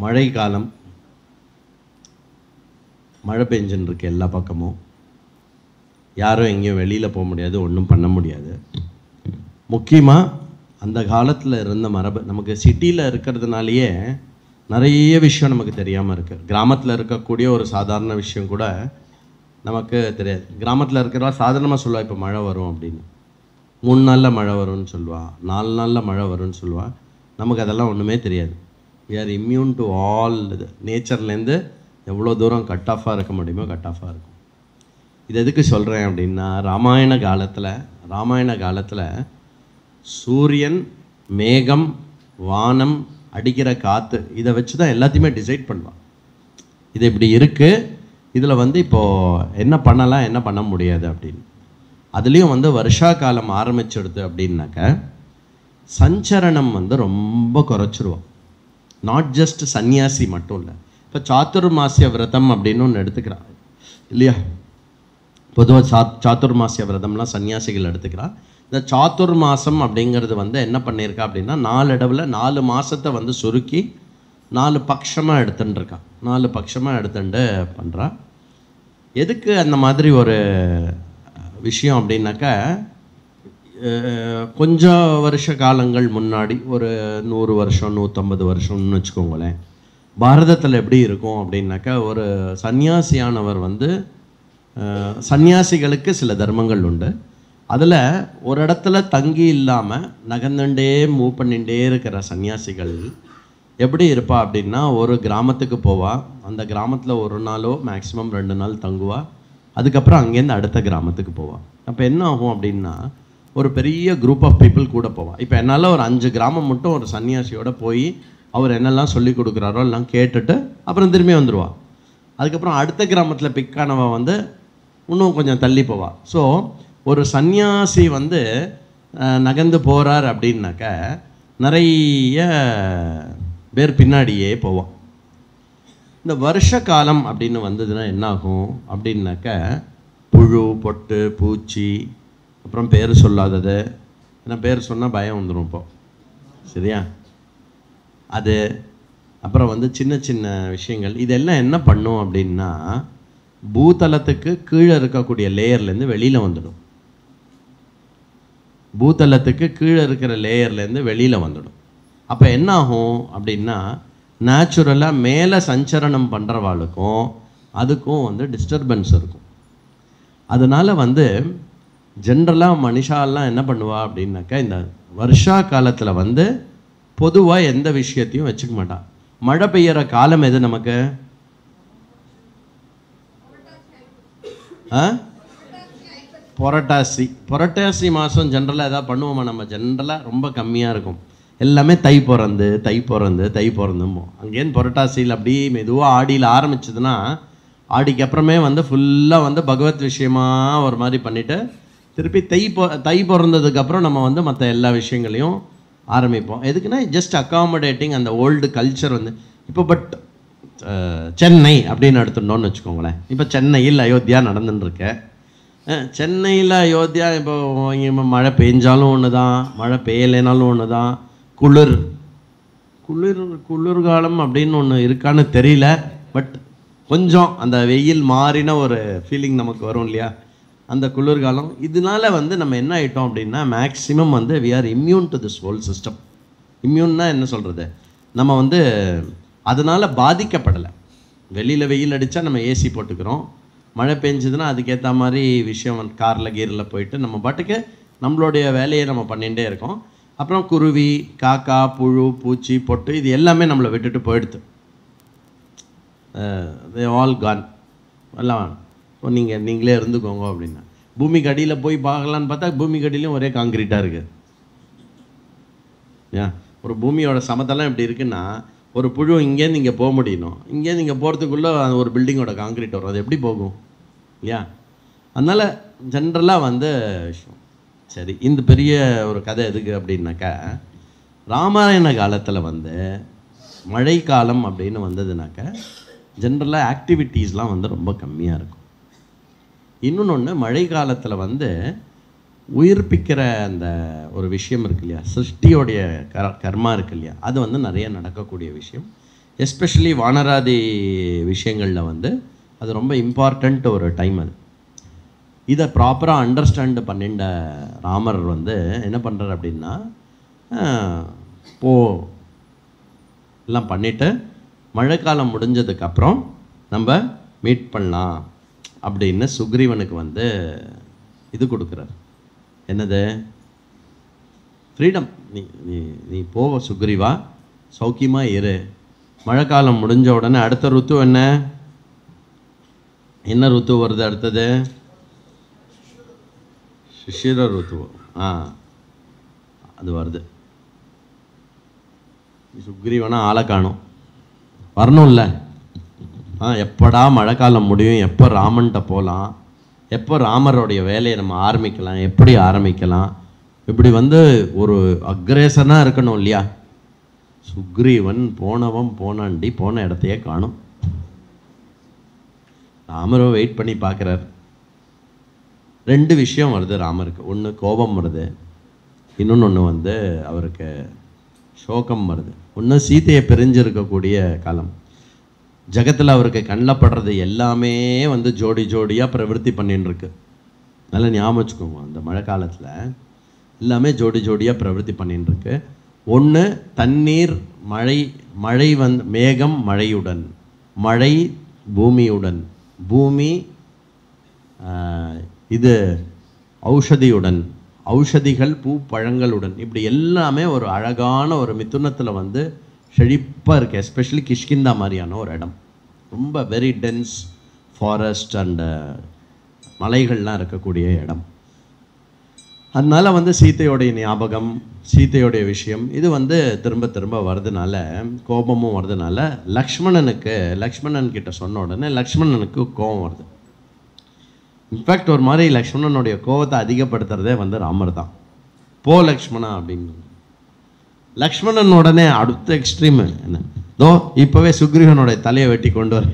மழை காலம் மழை பெஞ்சுன்னு இருக்கு எல்லா பக்கமும் யாரும் எங்கேயும் வெளியில் போக முடியாது ஒன்றும் பண்ண முடியாது முக்கியமாக அந்த காலத்தில் இருந்த மரபு நமக்கு சிட்டியில் இருக்கிறதுனாலயே நிறைய விஷயம் நமக்கு தெரியாமல் இருக்குது கிராமத்தில் இருக்கக்கூடிய ஒரு சாதாரண விஷயம் கூட நமக்கு தெரியாது கிராமத்தில் இருக்கிறவா சாதாரணமாக சொல்லுவா இப்போ மழை வரும் அப்படின்னு மூணு நாளில் மழை வரும்னு சொல்லுவா நாலு நாளில் மழை வரும்னு சொல்லுவா நமக்கு அதெல்லாம் ஒன்றுமே தெரியாது we are immune to all இது நேச்சர்லேருந்து எவ்வளோ தூரம் கட் ஆஃபாக இருக்க முடியுமோ கட் ஆஃபாக இருக்கும் இது எதுக்கு சொல்கிறேன் அப்படின்னா ராமாயண காலத்தில் ராமாயண காலத்தில் சூரியன் மேகம் வானம் அடிக்கிற காற்று இதை வச்சு தான் எல்லாத்தையுமே டிசைட் பண்ணுவான் இது இப்படி இருக்குது இதில் வந்து இப்போது என்ன பண்ணலாம் என்ன பண்ண முடியாது அப்படின்னு அதுலேயும் வந்து வருஷா காலம் ஆரம்பிச்சிடுது அப்படின்னாக்க சஞ்சரணம் வந்து ரொம்ப குறைச்சிருவோம் நாட் ஜஸ்ட் சன்னியாசி மட்டும் இல்லை இப்போ சாத்துர்மாசிய விரதம் அப்படின்னு ஒன்று எடுத்துக்கிறான் இல்லையா பொதுவாக சா சாத்துர்மாசிய விரதம்லாம் சன்னியாசிகள் எடுத்துக்கிறா இந்த சாத்துர்மாசம் அப்படிங்கிறது வந்து என்ன பண்ணியிருக்கா அப்படின்னா நாலு இடவுல நாலு மாசத்தை வந்து சுருக்கி நாலு பட்சமாக எடுத்துட்டு இருக்கா நாலு பட்சமாக எடுத்துட்டு பண்ணுறா எதுக்கு அந்த மாதிரி ஒரு விஷயம் அப்படின்னாக்கா அஹ், கொஞ்சம் வருஷ காலங்கள் முன்னாடி ஒரு நூறு வருஷம் நூற்றம்பது வருஷம்னு வச்சுக்கோங்களேன் பாரதத்தில் எப்படி இருக்கும் அப்படின்னாக்கா ஒரு சன்னியாசியானவர் வந்து அஹ், சன்னியாசிகளுக்கு சில தர்மங்கள் உண்டு அதில் ஒரு இடத்துல தங்கி இல்லாமல் நகர்ந்துட்டே மூவ் பண்ணிகிட்டே இருக்கிற சன்னியாசிகள் எப்படி இருப்பா அப்படின்னா ஒரு கிராமத்துக்கு போவா அந்த கிராமத்தில் ஒரு நாளோ மேக்ஸிமம் ரெண்டு நாள் தங்குவா அதுக்கப்புறம் அங்கேருந்து அடுத்த கிராமத்துக்கு போவா அப்போ என்ன ஆகும் அப்படின்னா ஒரு பெரிய குரூப் ஆஃப் பீப்புள் கூட போவா இப்போ என்னால் ஒரு அஞ்சு கிராமம் மட்டும் ஒரு சன்னியாசியோட போய் அவர் என்னெல்லாம் சொல்லி கொடுக்குறாரோ எல்லாம் கேட்டுட்டு அப்புறம் திரும்பி வந்துடுவா அதுக்கப்புறம் அடுத்த கிராமத்தில் பிக்கானவ வந்து இன்னும் கொஞ்சம் தள்ளி போவா ஸோ ஒரு சந்நியாசி வந்து அஹ், நகர்ந்து போகிறார் அப்படின்னாக்க நிறைய பேர் பின்னாடியே போவான் இந்த வருஷ காலம் அப்படின்னு வந்ததுன்னா என்ன ஆகும் அப்படின்னாக்க புழு பொட்டு பூச்சி அப்புறம் பேர் சொல்லாதது ஏன்னா பேர் சொன்னால் பயம் வந்துடும் இப்போ சரியா அது அப்புறம் வந்து சின்ன சின்ன விஷயங்கள் இதெல்லாம் என்ன பண்ணும் அப்படின்னா பூதலத்துக்கு கீழே இருக்கக்கூடிய லேயர்லேருந்து வெளியில் வந்துடும் பூதலத்துக்கு கீழே இருக்கிற லேயர்லேருந்து வெளியில் வந்துடும் அப்போ என்ன ஆகும் அப்படின்னா நேச்சுரலாக மேலே சஞ்சரணம் பண்ணுறவாளுக்கும் அதுக்கும் வந்து டிஸ்டர்பன்ஸ் இருக்கும் அதனால் வந்து ஜென்ரலாக மனுஷாலாம் என்ன பண்ணுவா அப்படின்னாக்கா இந்த வருஷா காலத்தில் வந்து பொதுவாக எந்த விஷயத்தையும் வச்சுக்க மாட்டா மழை பெய்யற காலம் எது நமக்கு ஆ புரட்டாசி புரட்டாசி மாதம் ஜென்ரலாக எதாவது பண்ணுவோமா நம்ம ஜென்ரலாக ரொம்ப கம்மியாக இருக்கும் எல்லாமே தை பிறந்து தை பிறந்து தை பிறந்தும்போம் அங்கேருந்து புரட்டாசியில் அப்படியே மெதுவாக ஆடியில் ஆரம்பிச்சதுன்னா ஆடிக்கு அப்புறமே வந்து ஃபுல்லாக வந்து பகவத் விஷயமா ஒரு மாதிரி பண்ணிவிட்டு திருப்பி தை பொ தை பிறந்ததுக்கப்புறம் நம்ம வந்து மற்ற எல்லா விஷயங்களையும் ஆரம்பிப்போம் எதுக்குன்னா ஜஸ்ட் அக்காமடேட்டிங் அந்த ஓல்டு கல்ச்சர் வந்து இப்போ பட் சென்னை அப்படின்னு எடுத்துட்டோம்னு வச்சுக்கோங்களேன் இப்போ சென்னையில் அயோத்தியா நடந்துன்னு இருக்கு அஹ், சென்னையில் அயோத்தியா இப்போ இங்கே மழை பெஞ்சாலும் ஒன்று தான் மழை பெய்யலைனாலும் ஒன்று தான் குளிர் குளிர் குளிர்காலம் அப்படின்னு ஒன்று இருக்கான்னு தெரியல பட் கொஞ்சம் அந்த வெயில் மாறின ஒரு ஃபீலிங் நமக்கு வரும் இல்லையா அந்த குளிர்காலம் இதனால வந்து நம்ம என்ன ஆயிட்டோம் அப்படின்னா மேக்ஸிமம் வந்து we are immune to this whole system இம்யூன்னா என்ன சொல்கிறது நம்ம வந்து அதனால் பாதிக்கப்படலை வெளியில் வெயில் அடித்தா நம்ம ஏசி போட்டுக்கிறோம் மழை பெஞ்சதுன்னா அதுக்கேற்ற மாதிரி விஷயம் வந்து காரில் கீரில் போயிட்டு நம்ம பாட்டுக்கு நம்மளுடைய வேலையை நம்ம பண்ணிகிட்டே இருக்கோம் அப்புறம் குருவி காக்கா புழு பூச்சி பொட்டு இது எல்லாமே நம்மளை விட்டுட்டு போயிடுது தே ஆல் கான் எல்லாம் இப்போ நீங்கள் நீங்களே இருந்துக்கோங்க அப்படின்னா பூமிக்கு அடியில் போய் பார்க்கலான்னு பார்த்தா பூமிக்கு அடியிலையும் ஒரே காங்கிரீட்டாக இருக்குது ஏன் ஒரு பூமியோட சமதளம் எப்படி இருக்குன்னா ஒரு புழு இங்கேருந்து இங்கே போக முடியணும் இங்கேருந்து இங்கே போகிறதுக்குள்ளே ஒரு பில்டிங்கோட காங்கிரீட் வரும் அது எப்படி போகும் இல்லையா அதனால் ஜென்ரலாக வந்து விஷயம் சரி இந்த பெரிய ஒரு கதை எதுக்கு அப்படின்னாக்கா ராமாயண காலத்தில் வந்து மழைக்காலம் அப்படின்னு வந்ததுனாக்கா ஜென்ரலாக ஆக்டிவிட்டீஸ்லாம் வந்து ரொம்ப கம்மியாக இருக்கும் இன்னொன்று ஒன்று மழை காலத்தில் வந்து உயிர்ப்பிக்கிற அந்த ஒரு விஷயம் இருக்கு இல்லையா சிருஷ்டியோடைய கர கர்மா இருக்கு இல்லையா அது வந்து நிறைய நடக்கக்கூடிய விஷயம் எஸ்பெஷலி வானராதி விஷயங்களில் வந்து அது ரொம்ப இம்பார்ட்டண்ட் ஒரு டைம் அது இதை ப்ராப்பராக அண்டர்ஸ்டாண்ட் பண்ணிட்ட ராமர் வந்து என்ன பண்ணுறார் அப்படின்னா ஆஹ், போ எல்லாம் பண்ணிவிட்டு மழைக்காலம் முடிஞ்சதுக்கப்புறம் நம்ம மீட் பண்ணலாம் அப்படின்னு சுக்ரீவனுக்கு வந்து இது கொடுக்குறார் என்னது ஃப்ரீடம் நீ நீ நீ போவ சுக்ரீவா சௌக்கியமாக இரு மழைக்காலம் முடிஞ்ச உடனே அடுத்த ருத்து என்ன என்ன ருத்து வருது அடுத்தது சிஷிர ருத்து ஆ அது வருது சுக்ரீவனா ஆளை காணும் வரணும்ல ஆ எப்படா மழைக்காலம் முடியும் எப்போ ராமன்கிட்ட போகலாம் எப்போ ராமருடைய வேலையை நம்ம ஆரம்பிக்கலாம் எப்படி ஆரம்பிக்கலாம் இப்படி வந்து ஒரு அக்ரேசனாக இருக்கணும் இல்லையா சுக்ரீவன் போனவன் போனாண்டி போன இடத்தையே காணும் ராமரும் வெயிட் பண்ணி பார்க்குறார் ரெண்டு விஷயம் வருது ராமருக்கு ஒன்று கோபம் வருது இன்னொன்று ஒன்று வந்து அவருக்கு சோகம் வருது ஒன்று சீதையை பிரிஞ்சிருக்கக்கூடிய காலம் ஜகத்தில் அவருக்கு கண்ணில் படுறது எல்லாமே வந்து ஜோடி ஜோடியாக பிரவருத்தி பண்ணின்னு இருக்கு நல்லா ஞாபகம் வச்சுக்கோங்க அந்த மழை காலத்தில் எல்லாமே ஜோடி ஜோடியாக பிரவருத்தி பண்ணின்னு இருக்கு ஒன்று தண்ணீர் மழை மழை வந்து மேகம் மழையுடன் மழை பூமியுடன் பூமி ஆஹ், இது ஔஷதியுடன் ஔஷதிகள் பூ பழங்களுடன் இப்படி எல்லாமே ஒரு அழகான ஒரு மிதுனத்தில் வந்து செழிப்பாக இருக்குது எஸ்பெஷலி கிஷ்கிந்தா மாதிரியான ஒரு இடம் ரொம்ப வெரி டென்ஸ் ஃபாரஸ்ட் அண்ட் மலைகள்லாம் இருக்கக்கூடிய இடம் அதனால வந்து சீதையோடைய ஞாபகம் சீதையோடைய விஷயம் இது வந்து திரும்ப திரும்ப வரதுனால கோபமும் வரதுனால லக்ஷ்மணனுக்கு லக்ஷ்மணன் கிட்ட சொன்ன உடனே லக்ஷ்மணனுக்கு கோபம் வருது இன்ஃபேக்ட் ஒரு மாதிரி லக்ஷ்மணனுடைய கோபத்தை அதிகப்படுத்துறதே வந்து ராமர் தான் போ லக்ஷ்மணா அப்படின்னு லக்ஷ்மணன் உடனே அடுத்த எக்ஸ்ட்ரீம் என்ன தோ இப்போவே சுக்ரீவனுடைய தலையை வெட்டி கொண்டு வர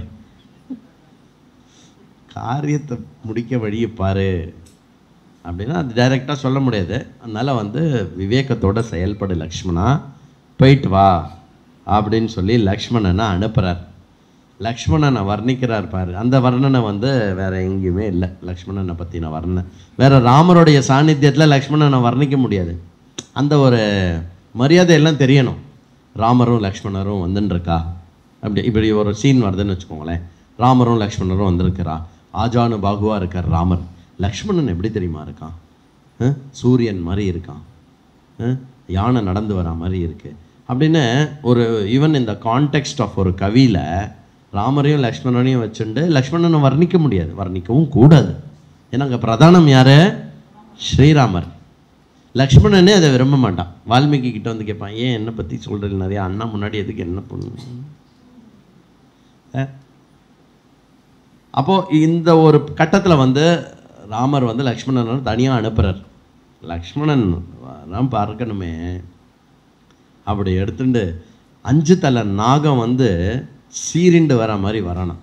காரியத்தை முடிக்க வழியை பாரு அப்படின்னா அது டைரெக்டாக சொல்ல முடியாது அதனால வந்து விவேகத்தோட செயல்படு லக்ஷ்மணா போயிட்டு வா அப்படின்னு சொல்லி லக்ஷ்மணனை அனுப்புகிறார் லக்ஷ்மணனை வர்ணிக்கிறார் பாரு அந்த வர்ணனை வந்து வேற எங்கேயுமே இல்லை லக்ஷ்மணனை பற்றின வர்ணனை வேற ராமருடைய சாநித்தியத்தில் லக்ஷ்மணனை வர்ணிக்க முடியாது அந்த ஒரு மரியாதை எல்லாம் தெரியணும் ராமரும் லக்ஷ்மணரும் வந்துன்ருக்கா அப்படி இப்படி ஒரு சீன் வருதுன்னு வச்சுக்கோங்களேன் ராமரும் லக்ஷ்மணரும் வந்திருக்கிறா ஆஜானு பாகுவாக இருக்கார் ராமர் லக்ஷ்மணன் எப்படி தெரியுமா இருக்கான் அஹ்? சூரியன் மாதிரி இருக்கான் அஹ்? யானை நடந்து வரா மாதிரி இருக்கு அப்படின்னு ஒரு ஈவன் இந்த கான்டெக்ஸ்ட் ஆஃப் ஒரு கவியில் ராமரையும் லக்ஷ்மணனையும் வச்சுண்டு லக்ஷ்மணனை வர்ணிக்க முடியாது வர்ணிக்கவும் கூடாது ஏன்னா அங்கே பிரதானம் யாரு ஸ்ரீராமர் லக்ஷ்மணனே அதை விரும்ப மாட்டான் வால்மீகி கிட்ட வந்து கேட்பான் ஏன் என்னை பற்றி சொல்கிறது நிறையா அண்ணா முன்னாடி எதுக்கு என்ன பண்ணு அஹ்? அப்போ இந்த ஒரு கட்டத்தில் வந்து ராமர் வந்து லக்ஷ்மணனை தனியாக அனுப்புறார் லக்ஷ்மணன் வரான் பார்க்கணுமே அப்படி எடுத்துட்டு அஞ்சு தலை நாகம் வந்து சீரிண்டு வர மாதிரி வரானாம்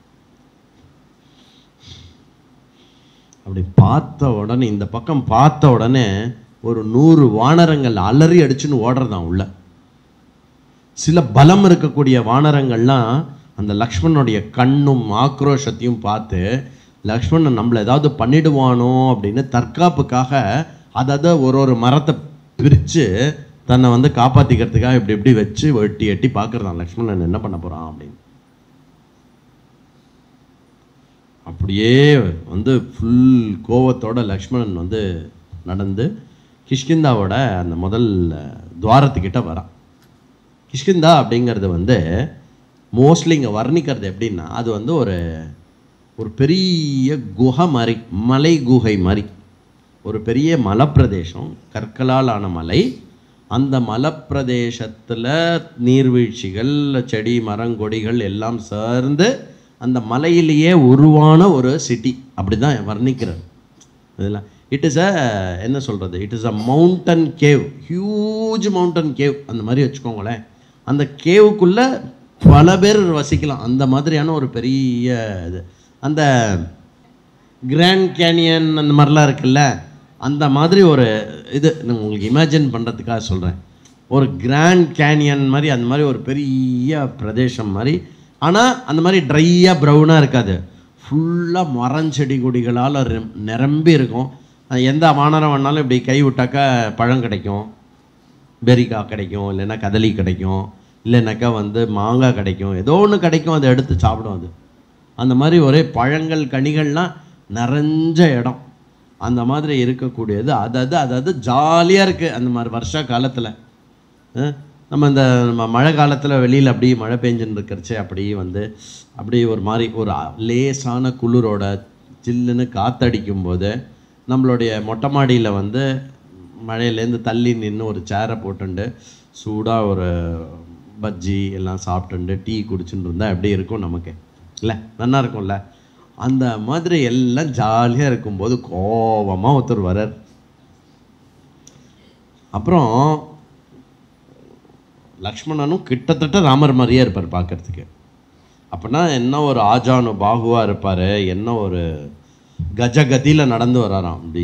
அப்படி பார்த்த உடனே இந்த பக்கம் பார்த்த உடனே ஒரு நூறு வானரங்கள் அலறி அடிச்சுன்னு ஓடுறதாம் உள்ள சில பலம் இருக்கக்கூடிய வானரங்கள்லாம் அந்த லக்ஷ்மணனுடைய கண்ணும் ஆக்ரோஷத்தையும் பார்த்து லக்ஷ்மணன் நம்மளை ஏதாவது பண்ணிடுவானோ அப்படின்னு தற்காப்புக்காக அதாவது ஒரு ஒரு மரத்தை பிரித்து தன்னை வந்து காப்பாற்றிக்கிறதுக்காக இப்படி இப்படி வச்சு வெட்டி எட்டி பார்க்குறதான் லக்ஷ்மணன் என்ன பண்ண போகிறான் அப்படின்னு அப்படியே வந்து ஃபுல் கோவத்தோட லக்ஷ்மணன் வந்து நடந்து கிஷ்கிந்தாவோட அந்த முதல் துவாரத்துக்கிட்ட வரான் கிஷ்கிந்தா அப்படிங்கிறது வந்து மோஸ்ட்லி இங்கே வர்ணிக்கிறது எப்படின்னா அது வந்து ஒரு ஒரு பெரிய குகை மாதிரி மலை குகை மாதிரி ஒரு பெரிய மலைப்பிரதேசம் கற்களால் ஆன மலை அந்த மலைப்பிரதேசத்தில் நீர்வீழ்ச்சிகள் செடி மரங்கொடிகள் எல்லாம் சேர்ந்து அந்த மலையிலேயே உருவான ஒரு சிட்டி அப்படி தான் வர்ணிக்கிறது இதெல்லாம் இட் இஸ் அ என்ன சொல்கிறது it is a mountain cave huge mountain cave அந்த மாதிரி வச்சுக்கோங்களேன் அந்த கேவுக்குள்ளே பல பேர் வசிக்கலாம் அந்த மாதிரியான ஒரு பெரிய இது அந்த கிராண்ட் கேனியன் அந்த மாதிரிலாம் இருக்குல்ல அந்த மாதிரி ஒரு இது நான் உங்களுக்கு இமேஜின் பண்ணுறதுக்காக சொல்கிறேன் ஒரு கிராண்ட் கேனியன் மாதிரி அந்த மாதிரி ஒரு பெரிய பிரதேசம் மாதிரி ஆனால் அந்த மாதிரி ட்ரையாக ப்ரௌனாக இருக்காது ஃபுல்லாக மரம் செடி கொடிகளால் ரெம்- நிரம்பி இருக்கும் அது எந்த வானரம் வேணாலும் இப்படி கை விட்டாக்கா பழம் கிடைக்கும் பெரிக்காய் கிடைக்கும் இல்லைன்னா கதலி கிடைக்கும் இல்லைனாக்கா வந்து மாங்காய் கிடைக்கும் ஏதோ ஒன்று கிடைக்கும் அதை எடுத்து சாப்பிடும் அது அந்த மாதிரி ஒரே பழங்கள் கனிகள்லாம் நிறைஞ்ச இடம் அந்த மாதிரி இருக்கக்கூடியது அதாவது அதாவது ஜாலியாக இருக்குது அந்த மாதிரி வருஷ காலத்தில் நம்ம இந்த நம்ம மழை காலத்தில் வெளியில் அப்படியே மழை பெஞ்சுன்னு இருக்கிறச்சே அப்படியே வந்து அப்படியே ஒரு மாதிரி ஒரு லேசான குளிரோட சில்லுன்னு காத்தடிக்கும் போது நம்மளுடைய மொட்டை மாடியில் வந்து மழையிலேருந்து தள்ளி நின்று ஒரு சேரை போட்டுண்டு சூடாக ஒரு பஜ்ஜி எல்லாம் சாப்பிட்டுண்டு டீ குடிச்சுட்டு இருந்தால் எப்படி இருக்கும் நமக்கு இல்லை நல்லா இருக்கும்ல அந்த மாதிரி எல்லாம் ஜாலியாக இருக்கும்போது கோவமாக ஒருத்தர் வரார் அப்புறம் லக்ஷ்மணனும் கிட்டத்தட்ட ராமர் மாதிரியே இருப்பார் பார்க்கறதுக்கு அப்படின்னா என்ன ஒரு ஆஜானு பாகுவாக இருப்பார் என்ன ஒரு கஜகதியில் நடந்து வராராம் அப்படி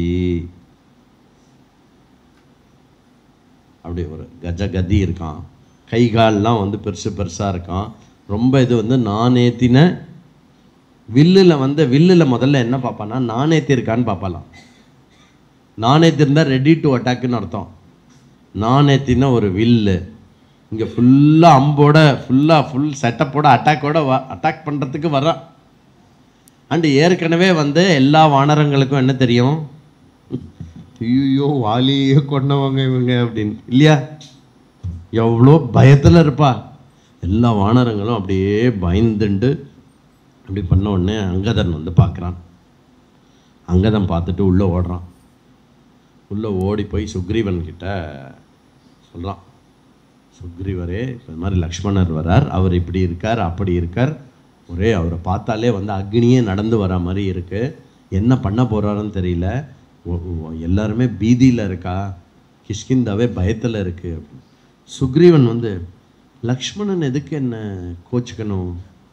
அப்படி ஒரு கஜகதி இருக்கான் கை கால்லாம் வந்து பெருசு பெருசாக இருக்கான் ரொம்ப இது வந்து நான் ஏற்றின வில்லில் வந்து வில்லில் முதல்ல என்ன பார்ப்பான்னா நான் ஏற்றிருக்கான்னு பார்ப்பாலாம் நான் ஏற்றிருந்தா ரெடி டு அட்டாக்குன்னு அர்த்தம் நான் ஏற்றின ஒரு வில்லு இங்கே ஃபுல்லாக அம்போட ஃபுல்லாக ஃபுல் செட்டப்போட அட்டாக்கோட வ அட்டாக் பண்ணுறதுக்கு வர்றான் அண்டு ஏற்கனவே வந்து எல்லா வானரங்களுக்கும் என்ன தெரியும் ஐயோ வாலியே கொண்டவங்க இவங்க அப்படின்னு இல்லையா எவ்வளோ பயத்தில் இருப்பா எல்லா வானரங்களும் அப்படியே பயந்துண்டு அப்படி பண்ண உடனே அங்கதன் வந்து பார்க்குறான் அங்கதன் பார்த்துட்டு உள்ளே ஓடுறான் உள்ளே ஓடி போய் சுக்ரீவன் கிட்ட சொல்கிறான் சுக்ரீவரே இப்ப இந்த மாதிரி லக்ஷ்மணர் வரார் அவர் இப்படி இருக்கார் அப்படி இருக்கார் ஒரே அவரை பார்த்தாலே வந்து அக்னியே நடந்து வர மாதிரி இருக்கு என்ன பண்ண போறாருன்னு தெரியல ஒ- ஒ- எல்லாருமே பீதியில் இருக்கா கிஷ்கிந்தாவே பயத்தில் இருக்கு சுக்ரீவன் வந்து லக்ஷ்மணன் எதுக்கு என்ன கோச்சுக்கணும்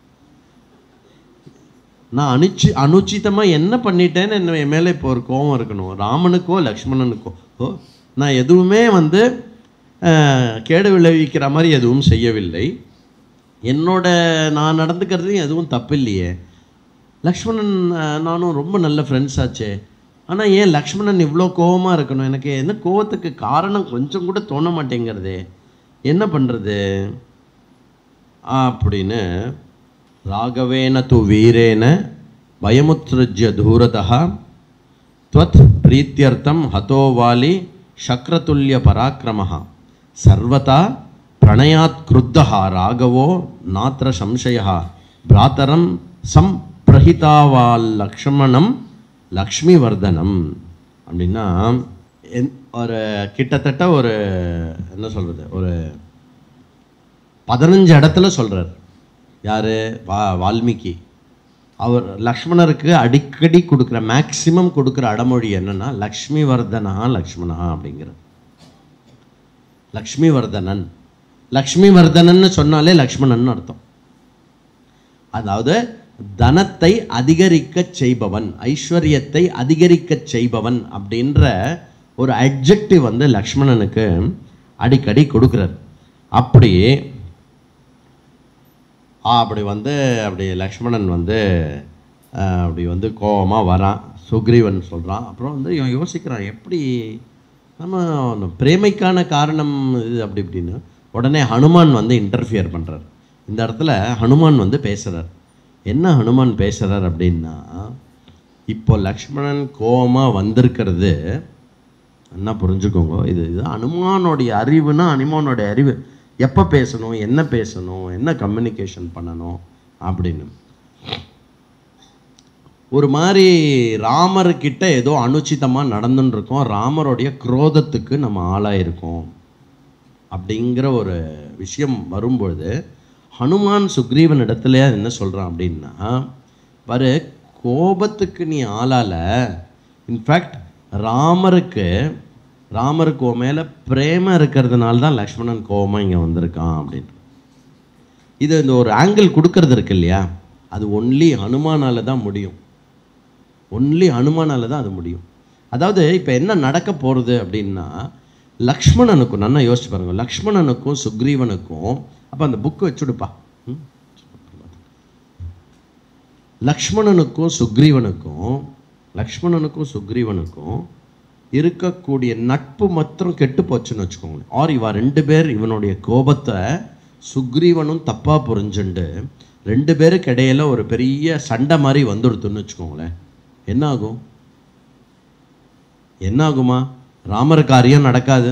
நான் அனுச்சி அனுச்சிதமாக என்ன பண்ணிட்டேன்னு என்ன என் மேலே இப்போ ஒரு கோவம் இருக்கணும் ராமனுக்கோ லக்ஷ்மணனுக்கோ ஓ நான் எதுவுமே வந்து அஹ், கேடு விளைவிக்கிற மாதிரி எதுவும் செய்யவில்லை என்னோட நான் நடந்துக்கிறதுலையும் எதுவும் தப்பில்லையே லக்ஷ்மணன் அஹ், நானும் ரொம்ப நல்ல ஃப்ரெண்ட்ஸ் ஆச்சே ஆனால் ஏன் லக்ஷ்மணன் இவ்வளோ கோவமாக இருக்கணும் எனக்கு என்ன கோவத்துக்கு காரணம் கொஞ்சம் கூட தோண மாட்டேங்கிறதே என்ன பண்ணுறது அப்படின்னு ராகவேன து வீரேன பயமுத்ருஜ்ய தூரதா त्वत् प्रीत्यर्थं हतो वाली शक्रतुल्य पराक्रमः सर्वथा प्रणयात् क्रुद्धः राघवो नात्र संशयः भ्रातरं சம்பிரஹிதாவால் லக்ஷ்மிவர்தனம் அப்படின்னா என்- ஒரு கிட்டத்தட்ட ஒரு என்ன சொல்கிறது ஒரு பதினஞ்சு இடத்துல சொல்கிறார் யார் வா வால்மீகி அவர் லக்ஷ்மணருக்கு அடிக்கடி கொடுக்குற மேக்சிமம் கொடுக்குற அடமொழி என்னன்னா லக்ஷ்மி வர்தனா லக்ஷ்மணா அப்படிங்கிறது லக்ஷ்மி வர்தனன் லக்ஷ்மி வர்தனன்னு சொன்னாலே லக்ஷ்மணன் அர்த்தம் அதாவது தனத்தை அதிகரிக்கச் செய்பவன் ஐஸ்வர்யத்தை அதிகரிக்கச் செய்பவன் அப்படின்ற ஒரு அட்ஜெக்டிவ் வந்து லக்ஷ்மணனுக்கு அடிக்கடி கொடுக்குறார் அப்படி ஆ, அப்படி வந்து அப்படி லக்ஷ்மணன் வந்து ஆஹ், அப்படி வந்து கோவமாக வரான் சுக்ரீவன் சொல்கிறான் அப்புறம் வந்து இவன் யோசிக்கிறான் எப்படி நம்ம பிரேமைக்கான காரணம் இது அப்படி இப்படின்னு உடனே ஹனுமான் வந்து இன்டர்ஃபியர் பண்ணுறார் இந்த இடத்துல ஹனுமான் வந்து பேசுகிறார் என்ன ஹனுமான் பேசுகிறார் அப்படின்னா இப்போ லக்ஷ்மணன் கோவமாக வந்திருக்கிறது என்ன புரிஞ்சுக்கோங்க இது இது அனுமானுடைய அறிவுனா அனுமானுடைய அறிவு எப்போ பேசணும் என்ன பேசணும் என்ன கம்யூனிகேஷன் பண்ணணும் அப்படின்னு ஒரு மாதிரி ராமர்கிட்ட ஏதோ அனுச்சிதமாக நடந்துன்னு இருக்கோம் ராமருடைய குரோதத்துக்கு நம்ம ஆளாயிருக்கோம் அப்படிங்கிற ஒரு விஷயம் வரும்பொழுது ஹனுமான் சுக்ரீவன் இடத்துல என்ன சொல்கிறான் அப்படின்னா பாரு கோபத்துக்கு நீ ஆளால இன்ஃபேக்ட் ராமருக்கு ராமருக்கு உன் மேலே பிரேமம் இருக்கிறதுனால தான் லக்ஷ்மணன் கோபமாக இங்கே வந்திருக்கான் அப்படின்னு இது இந்த ஒரு ஆங்கிள் கொடுக்கறது இருக்கு இல்லையா அது ஒன்லி ஹனுமானால தான் முடியும் ஒன்லி ஹனுமானால தான் அது முடியும் அதாவது இப்போ என்ன நடக்க போகிறது அப்படின்னா லக்ஷ்மணனுக்கும் நல்லா யோசிச்சு பாருங்க லக்ஷ்மணனுக்கும் சுக்ரீவனுக்கும் அப்போ அந்த புக்கு வச்சுடுப்பா ம்? லக்ஷ்மணனுக்கும் சுக்ரீவனுக்கும் லக்ஷ்மணனுக்கும் சுக்ரீவனுக்கும் இருக்கக்கூடிய நட்பு மாத்திரம் கெட்டு போச்சுன்னு வச்சுக்கோங்களேன் ஆர் இவா ரெண்டு பேர் இவனுடைய கோபத்தை சுக்ரீவனும் தப்பா புரிஞ்சுண்டு ரெண்டு பேருக்கு இடையில ஒரு பெரிய சண்டை மாதிரி வந்துடுதுன்னு வச்சுக்கோங்களேன் என்ன ஆகும் என்ன ஆகுமா ராமர் காரியம் நடக்காது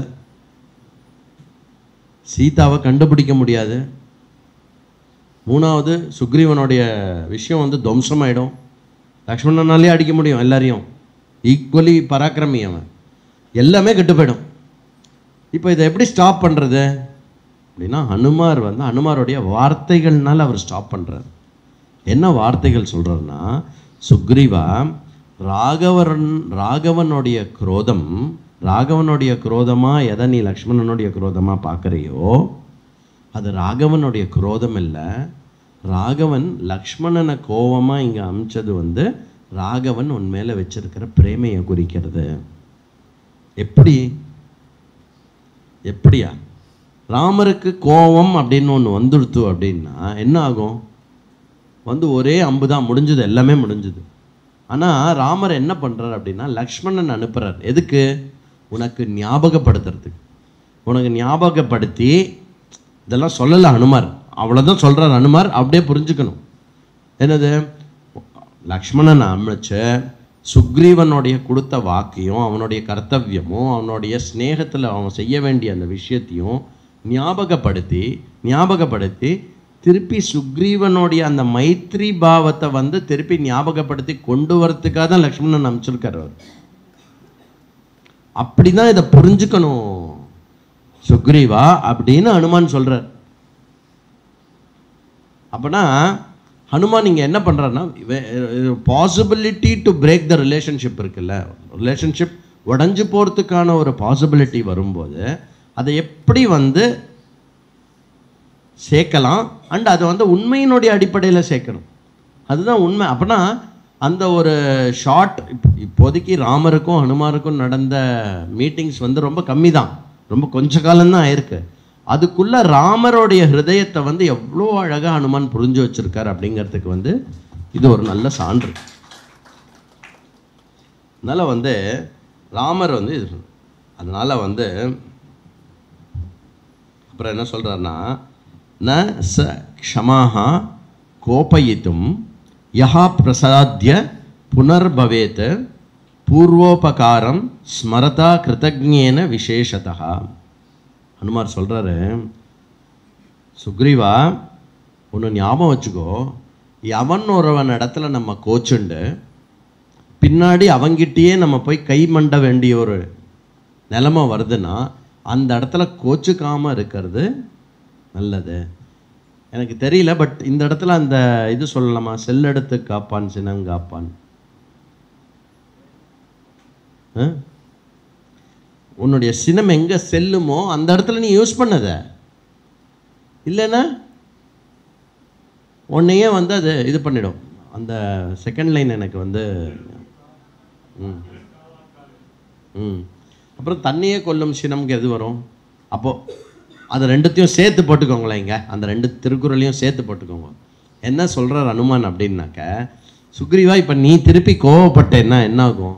சீதாவை கண்டுபிடிக்க முடியாது மூணாவது சுக்ரீவனுடைய விஷயம் வந்து துவம்சமாயிடும் லக்ஷ்மணனாலே அடிக்க முடியும் எல்லாரையும் ஈக்குவலி பராக்கிரமி அவன் எல்லாமே கெட்டு போயிடும் இப்போ இதை எப்படி ஸ்டாப் பண்ணுறது அப்படின்னா ஹனுமார் வந்து ஹனுமாருடைய வார்த்தைகள்னால அவர் ஸ்டாப் பண்ணுறார் என்ன வார்த்தைகள் சொல்கிறாருன்னா சுக்ரீவா ராகவன் ராகவனுடைய குரோதம் ராகவனுடைய குரோதமா எதை நீ லக்ஷ்மணனுடைய குரோதமா பார்க்குறியோ அது ராகவனுடைய குரோதம் இல்லை ராகவன் லக்ஷ்மணனை கோவமா இங்க அமிச்சது வந்து ராகவன் உன் மேல வச்சிருக்கிற பிரேமையை குறிக்கிறது எப்படி எப்படியா ராமருக்கு கோபம் அப்படின்னு ஒன்று வந்துடுத்து அப்படின்னா என்ன ஆகும் வந்து ஒரே அம்பு தான் முடிஞ்சது எல்லாமே முடிஞ்சது ஆனால் ராமர் என்ன பண்ணுறார் அப்படின்னா லக்ஷ்மணன் அனுப்புறார் எதுக்கு உனக்கு ஞாபகப்படுத்துறதுக்கு உனக்கு ஞாபகப்படுத்தி இதெல்லாம் சொல்லலை ஹனுமார் அவ்வளோதான் சொல்கிறார் ஹனுமார் அப்படியே புரிஞ்சுக்கணும் என்னது லக்ஷ்மணன் அமைச்ச சுக்ரீவனுடைய கொடுத்த வாக்கையும் அவனுடைய கர்த்தவியமும் அவனுடைய ஸ்நேகத்தில் அவன் செய்ய வேண்டிய அந்த விஷயத்தையும் ஞாபகப்படுத்தி ஞாபகப்படுத்தி திருப்பி சுக்ரீவனுடைய அந்த மைத்ரி பாவத்தை வந்து திருப்பி ஞாபகப்படுத்தி கொண்டு வரத்துக்காக தான் லக்ஷ்மணன் அமைச்சிருக்காரு அவர் அப்படிதான் இதை புரிஞ்சுக்கணும் சுக்ரீவா அப்படின்னு ஹனுமான் சொல்றார் அப்பனா ஹனுமான் இங்க என்ன பண்றாருன்னா possibility to break the relationship இருக்குல்ல ரிலேஷன்ஷிப் உடஞ்சு போறதுக்கான ஒரு பாசிபிலிட்டி வரும்போது அதை எப்படி வந்து சேர்க்கலாம் அண்ட் அதை வந்து உண்மையினுடைய அடிப்படையில் சேர்க்கணும் அதுதான் உண்மை அப்பனா அந்த ஒரு ஷார்ட் இப்போதைக்கு ராமருக்கும் ஹனுமாருக்கும் நடந்த மீட்டிங்ஸ் வந்து ரொம்ப கம்மி தான் ரொம்ப கொஞ்ச காலம்தான் ஆயிருக்கு அதுக்குள்ள ராமருடைய ஹிருதயத்தை வந்து எவ்வளோ அழகாக ஹனுமான் புரிஞ்சு வச்சிருக்காரு அப்படிங்கிறதுக்கு வந்து இது ஒரு நல்ல சான்று அதனால வந்து ராமர் வந்து இது அதனால வந்து அப்புறம் என்ன சொல்றாருன்னா ந ச க்ஷமாக கோபயித்தும் யஹா பிரசாத்திய புனர்பவேத் பூர்வோபகாரம் ஸ்மரதா கிருதஜேன விசேஷதா ஹனுமார் சொல்றாரு சுக்ரீவா ஒன்று ஞாபகம் வச்சுக்கோ எவன் ஒருவன் இடத்துல நம்ம கோச்சுண்டு பின்னாடி அவங்கிட்டயே நம்ம போய் கை மண்ட வேண்டிய ஒரு நிலைமை வருதுன்னா அந்த இடத்துல கோச்சுக்காம இருக்கிறது நல்லது எனக்கு தெரியல பட் இந்த இடத்துல அந்த இது சொல்லலாமா செல்லெடுத்து காப்பான் சினங்காப்பான் ஆ? உன்னுடைய சினம் எங்க செல்லுமோ அந்த இடத்துல நீ யூஸ் பண்ணத இல்லைன்னா உன்னையே வந்து அது இது பண்ணிடும் அந்த செகண்ட் லைன் எனக்கு வந்து ம் ம் அப்புறம் தண்ணியே கொல்லும் சினம்க்கு எது வரும் அப்போ அது ரெண்டுத்தையும் சேர்த்து போட்டுக்கோங்களேன் இங்க அந்த ரெண்டு திருக்குறளையும் சேர்த்து போட்டுக்கோங்க என்ன சொல்றார் அனுமான் அப்படின்னாக்க சுக்ரீவா இப்போ நீ திருப்பி கோவப்பட்டேன்னா என்ன ஆகும்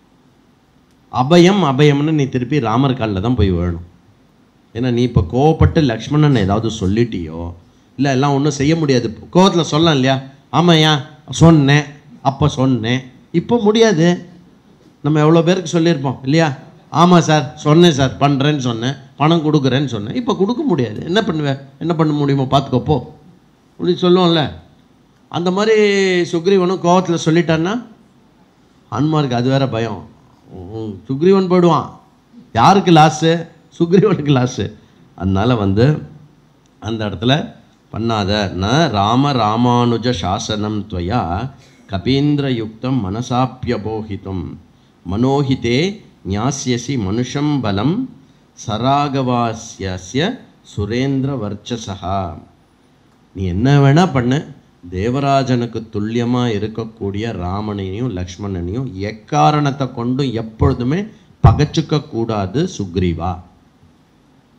அபயம் அபயம்னு நீ திருப்பி ராமர் காலில் தான் போய் விழணும் ஏன்னா நீ இப்போ கோவப்பட்டு லக்ஷ்மணன் ஏதாவது சொல்லிட்டியோ இல்லை எல்லாம் ஒன்றும் செய்ய முடியாது கோவத்தில் சொல்லலாம் இல்லையா ஆமாய்யா சொன்னேன் அப்போ சொன்னேன் இப்போ முடியாது நம்ம எவ்வளோ பேருக்கு சொல்லியிருப்போம் இல்லையா ஆமாம் சார் சொன்னேன் சார் பண்ணுறேன்னு சொன்னேன் பணம் கொடுக்குறேன்னு சொன்னேன் இப்போ கொடுக்க முடியாது என்ன பண்ணுவேன் என்ன பண்ண முடியுமோ பார்த்துக்கோ போ அப்படி சொல்லுவோம்ல அந்த மாதிரி சுக்ரீவனும் கோவத்தில் சொல்லிட்டான்னா ஹனுமாருக்கு அது வேற பயம் உம், சுக்ரீவன் போயிடுவான் யாருக்கு லாஸு சுக்ரீவனுக்கு லாஸு அதனால வந்து அந்த இடத்துல பண்ணாத ந ராம ராமானுஜ சாசனம் துவயா கபீந்திரயுக்தம் மனசாப்பியபோகிதம் மனோஹிதே ஞாஸ்யசி மனுஷம் பலம் சராகவாஸ்யஸ்ய சுரேந்திர வர்ச்சசா நீ என்ன வேணா பண்ணு தேவராஜனுக்கு துல்லியமா இருக்கக்கூடிய ராமனையும் லக்ஷ்மணனையும் எக்காரணத்தை கொண்டும் எப்பொழுதுமே பகச்சுக்க கூடாது சுக்ரீவா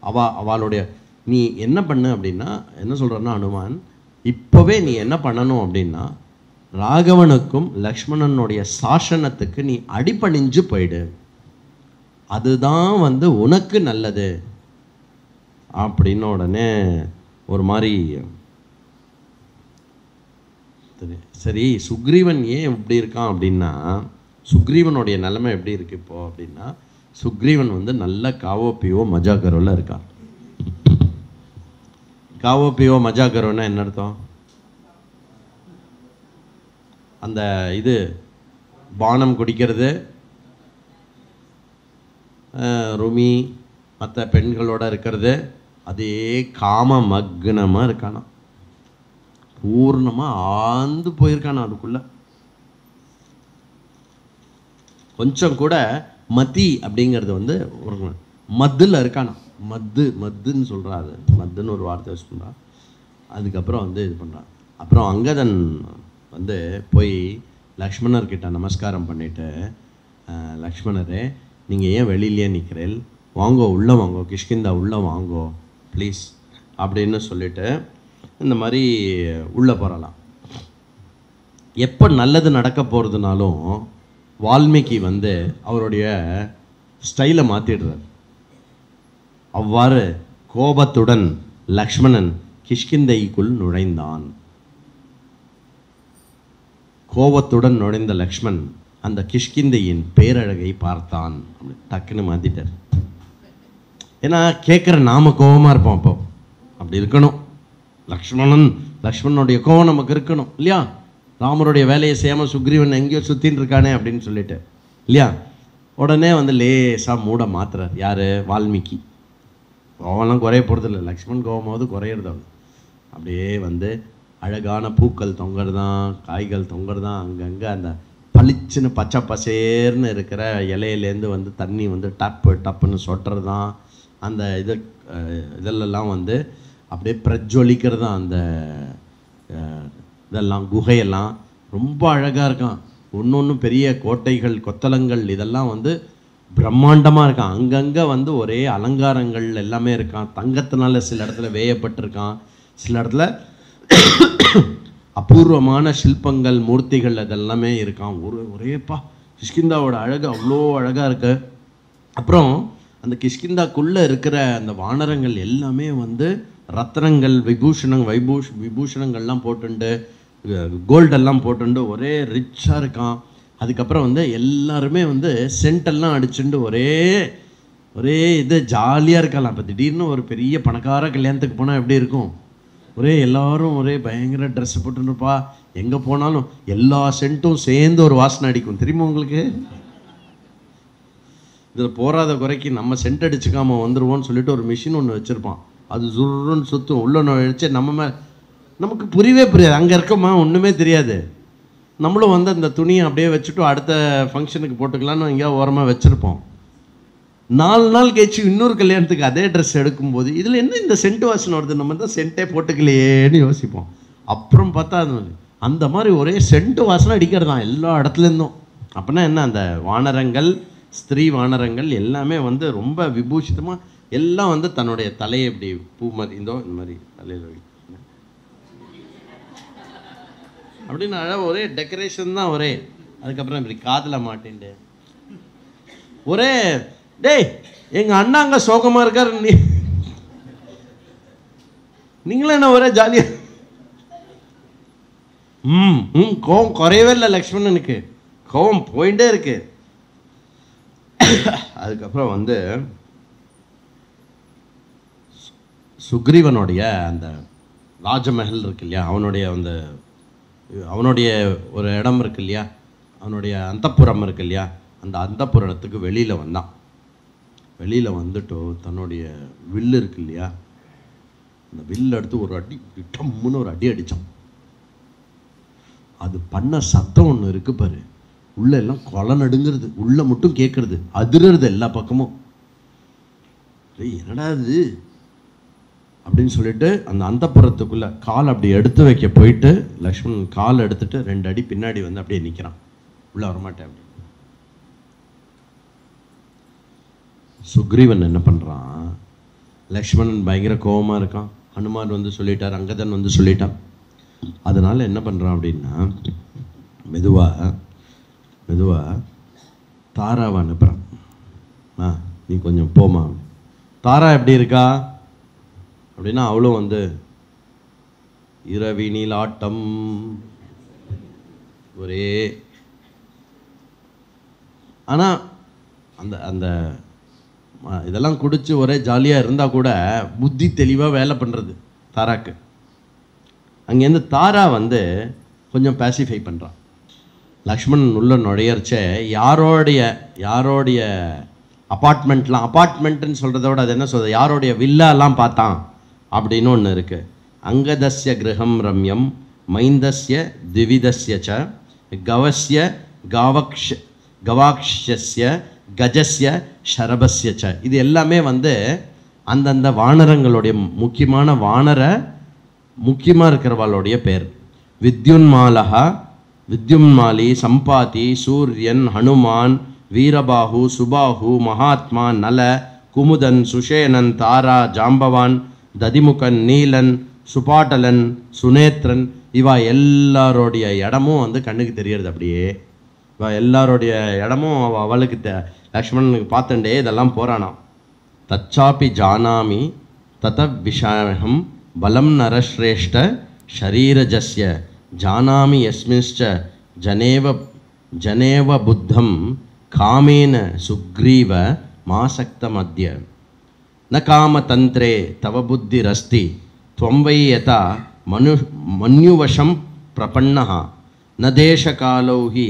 அவ அவளுடைய நீ என்ன பண்ணு அப்படின்னா என்ன சொல்கிறன்னா அனுமான் இப்போவே நீ என்ன பண்ணணும் அப்படின்னா ராகவனுக்கும் லக்ஷ்மணனுடைய சாசனத்துக்கு நீ அடிபணிஞ்சு போயிடு அதுதான் வந்து உனக்கு நல்லது அப்படின்னு உடனே ஒரு மாதிரி சரி சரி சுக்ரீவன் ஏன் இப்படி இருக்கான் அப்படின்னா சுக்ரீவனுடைய நிலைமை எப்படி இருக்கு இப்போ அப்படின்னா சுக்ரீவன் வந்து நல்ல காவோ பியோ மஜா கரோல இருக்கான் காவோ பியோ மஜா கரோன்னா என்ன அர்த்தம் அந்த இது பானம் குடிக்கிறது அஹ், ருமி மற்ற பெண்களோட இருக்கிறது அதே காம மக்னமாக இருக்கானாம் பூர்ணமாக ஆழ்ந்து போயிருக்கானா அதுக்குள்ள கொஞ்சம் கூட மதி அப்படிங்கிறது வந்து ஒரு மத்தில் இருக்கானா மத்து மத்துன்னு சொல்றா அது மத்துன்னு ஒரு வார்த்தை சொல்றா அதுக்கப்புறம் வந்து இது பண்ணுறான் அப்புறம் அங்கதன் வந்து போய் லக்ஷ்மணர்கிட்ட நமஸ்காரம் பண்ணிட்டு அஹ், லக்ஷ்மணரே நீங்கள் ஏன் வெளியிலேயே நிற்கிறேன் வாங்கோ உள்ளே வாங்கோ கிஷ்கிந்தா உள்ளே வாங்கோ ப்ளீஸ் அப்படின்னு சொல்லிட்டு இந்த மாதிரி உள்ளே போகலாம் எப்போ நல்லது நடக்க போகிறதுனாலும் வால்மீகி வந்து அவருடைய ஸ்டைலை மாற்றிடுறார் அவ்வாறு கோபத்துடன் லக்ஷ்மணன் கிஷ்கிந்தைக்குள் நுழைந்தான் கோபத்துடன் நுழைந்த லக்ஷ்மண் அந்த கிஷ்கிந்தையின் பேரழகை பார்த்தான் அப்படி டக்குன்னு மாற்றிட்டார் ஏன்னா கேட்குற நாம கோபமாக இருப்போம் அப்போ அப்படி இருக்கணும் லக்ஷ்மணன் லக்ஷ்மணனுடைய கோபம் நமக்கு இருக்கணும் இல்லையா ராமருடைய வேலையை செய்யாமல் சுக்ரீவன் எங்கேயோ சுற்றின்னு இருக்கானே அப்படின்னு சொல்லிட்டு இல்லையா உடனே வந்து லேசாக மூட மாத்துறார் யார் வால்மீகி கோவம்லாம் குறைய போகிறதில்ல லக்ஷ்மண் கோவமாவது குறையிறது அவன் அப்படியே வந்து அழகான பூக்கள் தொங்குறதான் காய்கள் தொங்குறதான் அங்கங்கே அந்த பளிச்சுன்னு பச்சை பசேர்னு இருக்கிற இலையிலேருந்து வந்து தண்ணி வந்து டப்பு டப்புன்னு சொட்டுறது தான் அந்த இது அஹ், இதெல்லாம் வந்து அப்படியே பிரஜ்வலிக்கிறது தான் அந்த அஹ், இதெல்லாம் குகையெல்லாம் ரொம்ப அழகாக இருக்கான் ஒன்று ஒன்று பெரிய கோட்டைகள் கொத்தளங்கள் இதெல்லாம் வந்து பிரம்மாண்டமாக இருக்கான் அங்கங்கே வந்து ஒரே அலங்காரங்கள் எல்லாமே இருக்கான் தங்கத்தினால சில இடத்துல வேயப்பட்டிருக்கான் சில இடத்துல அபூர்வமான சிற்பங்கள் மூர்த்திகள் அதெல்லாமே இருக்கான் ஒரு ஒரேப்பா கிஷ்கிந்தாவோட அழகு அவ்வளோ அழகாக இருக்கு அப்புறம் அந்த கிஷ்கிந்தாக்குள்ளே இருக்கிற அந்த வானரங்கள் எல்லாமே வந்து ரத்னங்கள் விபூஷணம் வைபூஷ் விபூஷணங்கள்லாம் போட்டுண்டு கோல்டெல்லாம் போட்டுண்டு ஒரே ரிச்சாக இருக்கான் அதுக்கப்புறம் வந்து எல்லாருமே வந்து சென்டெல்லாம் அடிச்சுண்டு ஒரே ஒரே இது ஜாலியாக இருக்கலாம் இப்போ திடீர்னு ஒரு பெரிய பணக்கார கல்யாணத்துக்கு போனால் எப்படி இருக்கும் ஒரே எல்லாரும் ஒரே பயங்கர ட்ரெஸ் போட்டுருப்பா எங்கே போனாலும் எல்லா சென்ட்டும் சேர்ந்து ஒரு வாசனை அடிக்கும் தெரியுமா உங்களுக்கு இதில் போராத குறைக்கு நம்ம சென்ட் அடிச்சுக்காம வந்துருவோம்னு சொல்லிட்டு ஒரு மிஷின் ஒன்று வச்சுருப்பான் அது சுருன்னு சுற்றும் உள்ள நுழைச்சு நம்ம மே நமக்கு புரியவே புரியாது அங்கே இருக்கமா ஒன்றுமே தெரியாது நம்மளும் வந்து அந்த துணியை அப்படியே வச்சுட்டு அடுத்த ஃபங்க்ஷனுக்கு போட்டுக்கலாம்னு எங்கேயா ஓரமாக வச்சுருப்போம் நாலு நாள் கழிச்சு இன்னொரு கல்யாணத்துக்கு அதே ட்ரெஸ் எடுக்கும்போது இதில் என்ன இந்த சென்ட் வாசனை வருது நம்ம தான் சென்ட்டே போட்டுக்கலையேன்னு யோசிப்போம் அப்புறம் பார்த்தா அது அந்த மாதிரி ஒரே சென்ட் வாசனை அடிக்கிறதான் எல்லா இடத்துலேருந்தும் அப்படின்னா என்ன அந்த வானரங்கள் ஸ்திரீ வானரங்கள் எல்லாமே வந்து ரொம்ப விபூஷிதமாக எல்லாம் வந்து தன்னுடைய தலையை இப்படி பூ மாதிரி இந்தோ இந்த மாதிரி தலையில் வை அப்படின்னு அழகா ஒரே டெக்கரேஷன் தான் ஒரே அதுக்கப்புறம் இப்படி காதில் மாட்டேன்ட்டு ஒரே டேய் எங்க அண்ணா அங்க சோகமா இருக்காரு நீ நீங்களும் என்ன ஒரே ஜாலியா ம் ம் கோவம் குறையவே இல்லை லக்ஷ்மணனுக்கு கோவம் போயிட்டே இருக்கு அதுக்கப்புறம் வந்து சு- சுக்ரீவனுடைய அந்த ராஜமஹல் இருக்கு இல்லையா அவனுடைய அந்த அவனுடைய ஒரு இடம் இருக்கு இல்லையா அவனுடைய அந்தப்புறம் இருக்கு இல்லையா அந்த அந்தப்புறத்துக்கு வெளியில் வந்தான் வெளியில் வந்துட்டு தன்னுடைய வில்லு இருக்கு இல்லையா அந்த வில்லு எடுத்து ஒரு அடி இப்படி டம்முன்னு ஒரு அடி அடித்தான் அது பண்ண சத்தம் ஒன்று இருக்கு பாரு உள்ள எல்லாம் கொலை நடுங்கிறது உள்ள மட்டும் கேட்கறது அதிர்றது எல்லா பக்கமும் டேய், என்னடா இது அப்படின்னு சொல்லிட்டு அந்த அந்தப்புறத்துக்குள்ள கால் அப்படி எடுத்து வைக்க போயிட்டு லக்ஷ்மணன் கால் எடுத்துட்டு ரெண்டு அடி பின்னாடி வந்து அப்படியே நிற்கிறான் உள்ள வரமாட்டேன் அப்படி சுக்ரீவன் என்ன பண்ணுறான் லக்ஷ்மணன் பயங்கர கோபமாக இருக்கான் ஹனுமான் வந்து சொல்லிட்டார் அங்கதன் வந்து சொல்லிட்டான் அதனால் என்ன பண்ணுறான் அப்படின்னா மெதுவாக மெதுவாக தாராவை அனுப்புகிறான் ஆ நீ கொஞ்சம் போமா தாரா எப்படி இருக்கா அப்படின்னா அவளும் வந்து இரவினில் ஆட்டம் ஒரே ஆனால் அந்த அந்த ம, இதெல்லாம் குடிச்சு ஒரே ஜாலியாக இருந்தால் கூட புத்தி தெளிவாக வேலை பண்ணுறது தாராக்கு அங்கேருந்து தாரா வந்து கொஞ்சம் பேசிஃபை பண்ணுறான் லக்ஷ்மணன் உள்ள நுழையறச்ச யாரோடைய யாரோடைய அப்பார்ட்மெண்ட்லாம் அப்பார்ட்மெண்ட்டுன்னு சொல்கிறத விட அது என்ன சொல்றது யாரோடைய வில்லாலாம் பார்த்தான் அப்படின்னு ஒன்று இருக்குது அங்கதஸ்ய கிரகம் ரம்யம் மைந்தஸ்ய திவிதஸ்ய ச கவஸ்ய காவக்ஷ கவாக்ஷஸ்ய கஜஸ்ய ஷரபஸ்ய ச இது எல்லாமே வந்து அந்தந்த வானரங்களுடைய முக்கியமான வானர முக்கியமாக இருக்கிறவாளுடைய பேர் வித்யுன்மாலகா வித்யுன்மாலி சம்பாதி சூரியன் ஹனுமான் வீரபாகு சுபாகு மகாத்மா நல குமுதன் சுஷேனன் தாரா ஜாம்பவான் ததிமுகன் நீலன் சுபாட்டலன் சுனேத்ரன் இவா எல்லாரோடைய இடமும் வந்து கண்ணுக்கு தெரியறது அப்படியே இவா எல்லாரோடைய இடமும் அவ அவளுக்கு தெ லக்ஷ்மணனுக்கு பார்த்துட்டே இதெல்லாம் போறானாம் தச்சாப்பி ஜானாமி தத விஷாகம் பலம் நரஸ்ரேஷ்ட ஷரீரஜஸ்ய ஜானாமி யஸ்மின்ச்ச ஜனேவ ஜனேவ புத்தம் காமேன சுக்ரீவ மாசக்தமத்ய न कामतन्त्रे तव बुद्धिरस्ति त्वं वै यथा मनु मन्युवशं प्रपन्नः न देशकालौ हि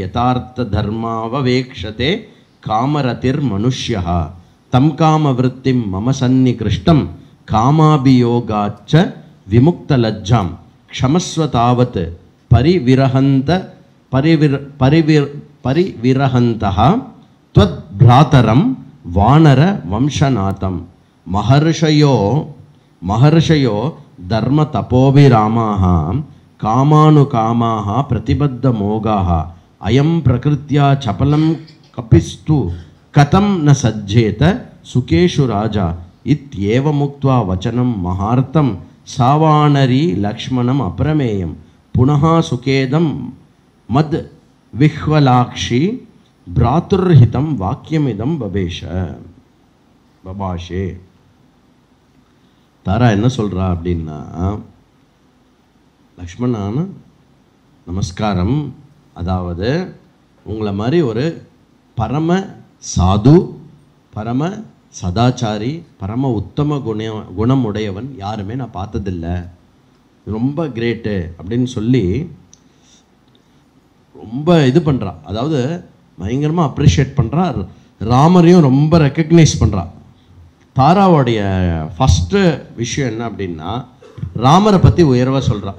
यथार्थधर्माववेक्षते कामरतिर्मनुष्यः तं कामवृत्तिं मम सन्निकृष्टं कामाभियोगाच्च विमुक्तलज्जां क्षमस्व तावत् परिविरहन्त परिविर परिविर परिविरहन्तः त्वद्भ्रातरं वानर वंशनाथं महर्षयो महर्षयो धर्मतपोभिरामाः कामानुकामाः प्रतिबद्धमोगाः अयं प्रकृत्या चपलं कपिस्तु कथं न सज्जेत सुकेषु राजा इत्येवमुक्त्वा वचनं महार्तं सावानरी लक्ष्मणम् अप्रमेयं पुनः सुखेदं मद् विह्वलाक्षि भ्रातुर्हितं वाक्यमिदं बभेश பபாஷே தாரா என்ன சொல்றா அப்படின்னா லக்ஷ்மணான நமஸ்காரம் அதாவது உங்களை மாதிரி ஒரு பரம சாது பரம சதாச்சாரி பரம உத்தம குண குணமுடையவன் யாருமே நான் பார்த்ததில்ல ரொம்ப கிரேட்டு அப்படின்னு சொல்லி ரொம்ப இது பண்ணுறா அதாவது பயங்கரமாக அப்ரிஷியேட் பண்ணுறா ராமரையும் ரொம்ப ரெக்கக்னைஸ் பண்ணுறா தாராவுடைய ஃபஸ்ட்டு விஷயம் என்ன அப்படின்னா ராமரை பற்றி உயர்வாக சொல்றா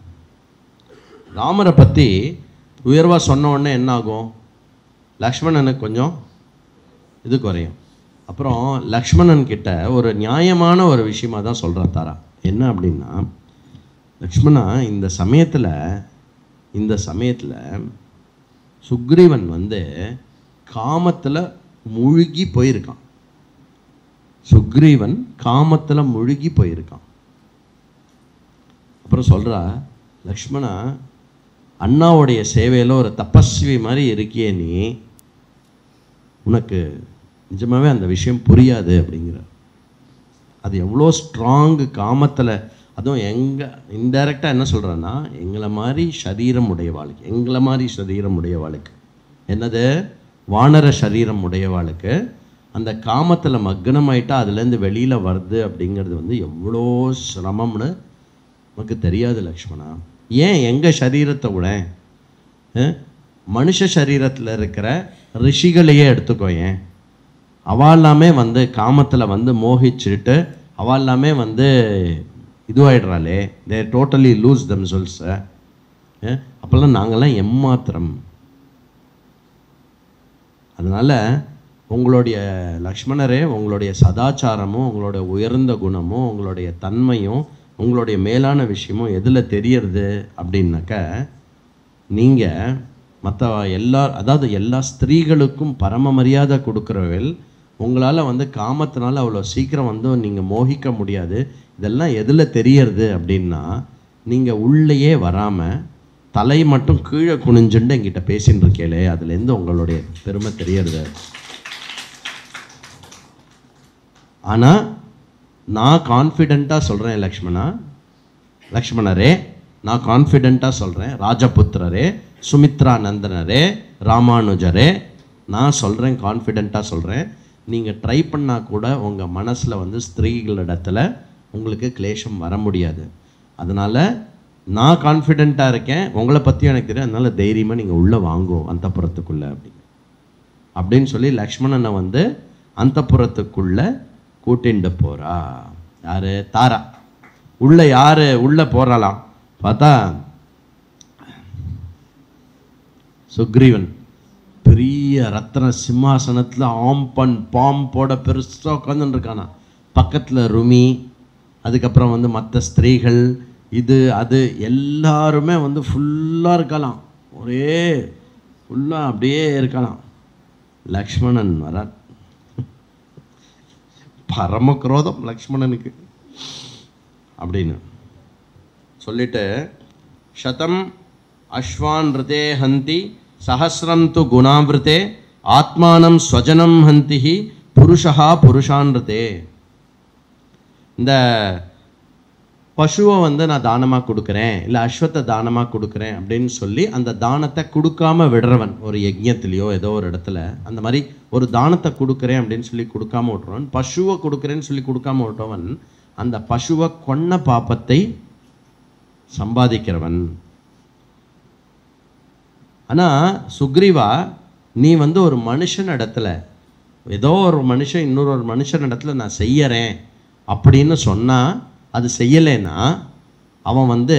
ராமரை பற்றி உயர்வாக சொன்ன உடனே என்ன ஆகும் லக்ஷ்மணனுக்கு கொஞ்சம் இது குறையும் அப்புறம் லக்ஷ்மணன் கிட்ட ஒரு நியாயமான ஒரு விஷயமா தான் சொல்றா தாரா என்ன அப்படின்னா லக்ஷ்மணா இந்த சமயத்தில் இந்த சமயத்தில் சுக்ரீவன் வந்து காமத்தில் முழுகி போயிருக்கான் சுக்ரீவன் காமத்தில் முழுகி போயிருக்கான் அப்புறம் சொல்றா லக்ஷ்மணா அண்ணாவுடைய சேவையில் ஒரு தபஸ்வி மாதிரி இருக்கியே நீ உனக்கு நிஜமாவே அந்த விஷயம் புரியாது அப்படிங்கிற அது எவ்வளோ ஸ்ட்ராங்கு காமத்தில் அதுவும் எங்க இன்டைரக்டாக என்ன சொல்கிறேன்னா எங்களை மாதிரி சரீரம் உடையவாளுக்கு எங்களை மாதிரி சரீரம் உடையவாளுக்கு என்னது வானர சரீரம் உடையவாளுக்கு அந்த காமத்தில் மக்னமாயிட்டா அதுலேருந்து வெளியில் வருது அப்படிங்கிறது வந்து எவ்வளோ சிரமம்னு நமக்கு தெரியாது லக்ஷ்மணா ஏன் எங்கள் சரீரத்தை விட அஹ், மனுஷ சரீரத்தில் இருக்கிற ரிஷிகளையே எடுத்துக்கோ ஏன் அவ எல்லாமே வந்து காமத்தில் வந்து மோகிச்சுட்டு அவ எல்லாமே வந்து இதுவாயிடுறாளே they totally lose their souls அப்போல்லாம் நாங்கள்லாம் எம்மாத்திரம் அதனால் உங்களுடைய லக்ஷ்மணரே உங்களுடைய சதாச்சாரமும் உங்களுடைய உயர்ந்த குணமும் உங்களுடைய தன்மையும் உங்களுடைய மேலான விஷயமும் எதில் தெரியறது அப்படின்னாக்க நீங்கள் மற்ற எல்லா அதாவது எல்லா ஸ்திரீகளுக்கும் பரம மரியாதை கொடுக்குறவள் உங்களால் வந்து காமத்தினால அவ்வளோ சீக்கிரம் வந்து நீங்கள் மோகிக்க முடியாது இதெல்லாம் எதில் தெரியறது அப்படின்னா நீங்கள் உள்ளேயே வராமல் தலை மட்டும் கீழே குனிஞ்சுண்டு என்கிட்ட பேசின்னு இருக்கேளே அதுலேருந்து உங்களுடைய பெருமை தெரியறது ஆனால் நான் கான்ஃபிடெண்ட்டாக சொல்கிறேன் லக்ஷ்மணா லக்ஷ்மணரே நான் கான்ஃபிடெண்ட்டாக சொல்கிறேன் ராஜபுத்திரரே சுமித்ரா நந்தனரே ராமானுஜரே நான் சொல்கிறேன் கான்ஃபிடெண்ட்டாக சொல்கிறேன் நீங்கள் ட்ரை பண்ணால் கூட உங்கள் மனசில் வந்து ஸ்திரீகளிடத்துல உங்களுக்கு கிளேஷம் வர முடியாது அதனால் நான் கான்ஃபிடெண்ட்டாக இருக்கேன் உங்களை பற்றியும் எனக்கு தெரியும் அதனால் தைரியமாக நீங்கள் உள்ளே வாங்கோ அந்தப்புறத்துக்குள்ளே அப்படின்னு அப்படின்னு சொல்லி லக்ஷ்மணனை வந்து அந்தப்புறத்துக்குள்ள கூட்டிண்டு போறா யாரு தாரா உள்ள யாரு உள்ள போறாளாம் பார்த்தா சுக்ரீவன் பெரிய ரத்ன சிம்மாசனத்துல ஆம்பன் பாம்போட பெருசா உட்காந்துட்டு இருக்கானா பக்கத்துல ருமி அதுக்கப்புறம் வந்து மற்ற ஸ்திரீகள் இது அது எல்லாருமே வந்து ஃபுல்லாக இருக்கலாம் ஒரே ஃபுல்லாக அப்படியே இருக்கலாம் லக்ஷ்மணன் வரார் பரம குரோதம் லக்ஷ்மணனுக்கு அப்படின்னு சொல்லிட்டு சதம் அஸ்வான் ரிதே ஹந்தி சஹசிரம் து குணாவிருத்தே ஆத்மானம் ஸ்வஜனம் ஹந்திஹி புருஷா புருஷான் ரிதே இந்த பசுவை வந்து நான் தானமாக கொடுக்குறேன் இல்லை அஸ்வத்தை தானமாக கொடுக்குறேன் அப்படின்னு சொல்லி அந்த தானத்தை கொடுக்காம விடுறவன் ஒரு யஜ்ஞத்துலேயோ ஏதோ ஒரு இடத்துல அந்த மாதிரி ஒரு தானத்தை கொடுக்குறேன் அப்படின்னு சொல்லி கொடுக்காம விட்டுறவன் பசுவை கொடுக்குறேன்னு சொல்லி கொடுக்காம விட்டவன் அந்த பசுவை கொன்ன பாப்பத்தை சம்பாதிக்கிறவன் ஆனால் சுக்ரீவா நீ வந்து ஒரு மனுஷன் இடத்துல ஏதோ ஒரு மனுஷன் இன்னொரு ஒரு மனுஷன் இடத்துல நான் செய்யறேன் அப்படின்னு சொன்னால் அது செய்யலைன்னா அவன் வந்து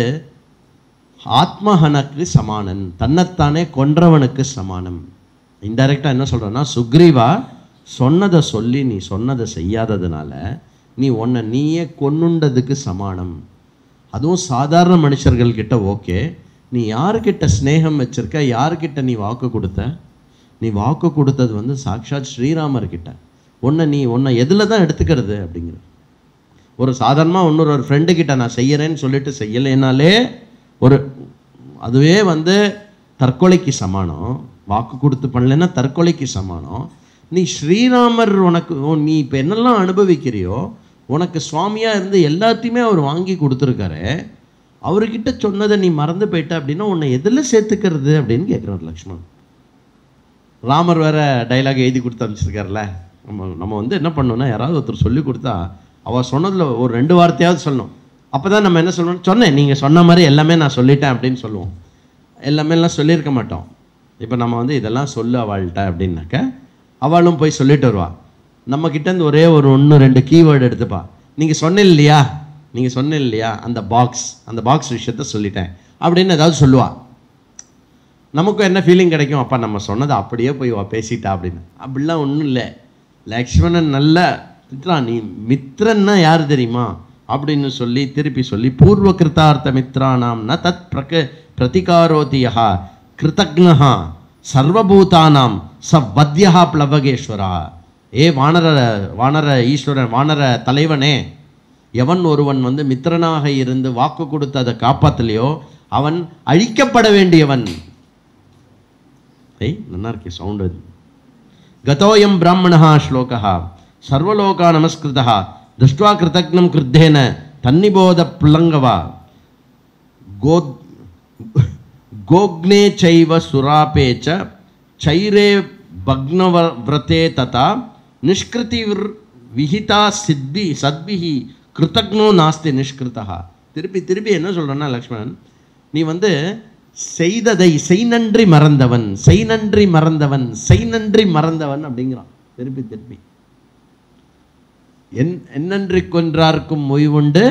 ஆத்மஹனக்கு சமானன் தன்னைத்தானே கொன்றவனுக்கு சமானம் இன்டைரக்டாக என்ன சொல்கிறேன்னா சுக்ரீவா சொன்னதை சொல்லி நீ சொன்னதை செய்யாததுனால நீ உன்னை நீயே கொன்னுண்டதுக்கு சமானம் அதுவும் சாதாரண மனுஷர்கள் கிட்ட ஓகே நீ யாருக்கிட்ட ஸ்நேகம் வச்சிருக்க யாருக்கிட்ட நீ வாக்கு கொடுத்த நீ வாக்கு கொடுத்தது வந்து சாக்ஷாத் ஸ்ரீராமர் கிட்ட உன்னை நீ உன்னை எதில் தான் எடுத்துக்கிறது அப்படிங்கிற ஒரு சாதாரணமாக இன்னொரு ஒரு ஃப்ரெண்டு கிட்ட நான் செய்யறேன்னு சொல்லிட்டு செய்யலைனாலே ஒரு அதுவே வந்து தற்கொலைக்கு சமானம் வாக்கு கொடுத்து பண்ணலைன்னா தற்கொலைக்கு சமானம் நீ ஸ்ரீராமர் உனக்கு உன் நீ இப்போ என்னெல்லாம் அனுபவிக்கிறியோ உனக்கு சுவாமியாக இருந்து எல்லாத்தையுமே அவர் வாங்கி கொடுத்துருக்காரு அவர்கிட்ட சொன்னதை நீ மறந்து போயிட்ட அப்படின்னா உன்னை எதில் சேர்த்துக்கிறது அப்படின்னு கேட்குறாரு லக்ஷ்மணன் ராமர் வேற டைலாக் எழுதி கொடுத்து அனுப்பிச்சிருக்காருல்ல நம்ம நம்ம வந்து என்ன பண்ணோம்னா யாராவது ஒருத்தர் சொல்லி கொடுத்தா அவள் சொன்னதில் ஒரு ரெண்டு வார்த்தையாவது சொல்லணும் அப்போ தான் நம்ம என்ன சொல்லணும் சொன்னேன் நீங்கள் சொன்ன மாதிரி எல்லாமே நான் சொல்லிட்டேன் அப்படின்னு சொல்லுவோம் எல்லாமே எல்லாம் சொல்லியிருக்க மாட்டோம் இப்போ நம்ம வந்து இதெல்லாம் சொல்லு அவள்கிட்ட அப்படின்னாக்க அவளும் போய் சொல்லிட்டு வருவா நம்ம கிட்டேருந்து ஒரே ஒரு ஒன்று ரெண்டு கீவேர்டு எடுத்துப்பா நீங்கள் சொன்ன இல்லையா நீங்கள் சொன்ன இல்லையா அந்த பாக்ஸ் அந்த பாக்ஸ் விஷயத்த சொல்லிட்டேன் அப்படின்னு ஏதாவது சொல்லுவா நமக்கும் என்ன ஃபீலிங் கிடைக்கும் அப்பா நம்ம சொன்னதை அப்படியே போய் வா பேசிட்டா அப்படின்னு அப்படிலாம் ஒன்றும் இல்லை லக்ஷ்மணன் நல்ல திட்டுறான் நீ மித்ரன்னா யார் தெரியுமா அப்படின்னு சொல்லி திருப்பி சொல்லி பூர்வ கிருத்தார்த்த மித்ரானாம் ந தத் பிரக பிரதிகாரோதியா கிருதக்னஹா சர்வபூதானாம் ச வத்யா பிளவகேஸ்வரா ஏ வானர வானர ஈஸ்வரன் வானர தலைவனே எவன் ஒருவன் வந்து மித்திரனாக இருந்து வாக்கு கொடுத்து அதை காப்பாத்தலையோ அவன் அழிக்கப்பட வேண்டியவன் ஏய் நல்லா இருக்கே சவுண்ட் அது கதோயம் பிராமணா ஸ்லோகா சர்வலோகா நமஸ்கிருதா திருஷ்டுவா கிருதக்னம் கிருத்தேன தன்னிபோத புல்லங்கவா கோ கோக்னே சைவ சுராபே ச சைரே பக்னவ விரதே ததா நிஷ்கிருதி விஹிதா சித்தி சத்பிஹி கிருத்தக்னோ நாஸ்தி நிஷ்கிருதா திருப்பி திருப்பி என்ன சொல்றேன்னா லக்ஷ்மணன் நீ வந்து செய்ததை செய் நன்றி மறந்தவன் செய் நன்றி மறந்தவன் செய் நன்றி மறந்தவன் அப்படிங்கிறான் திருப்பி திருப்பி என் என்னன்றி கொன்றார்க்கும் ஓய்வுண்டு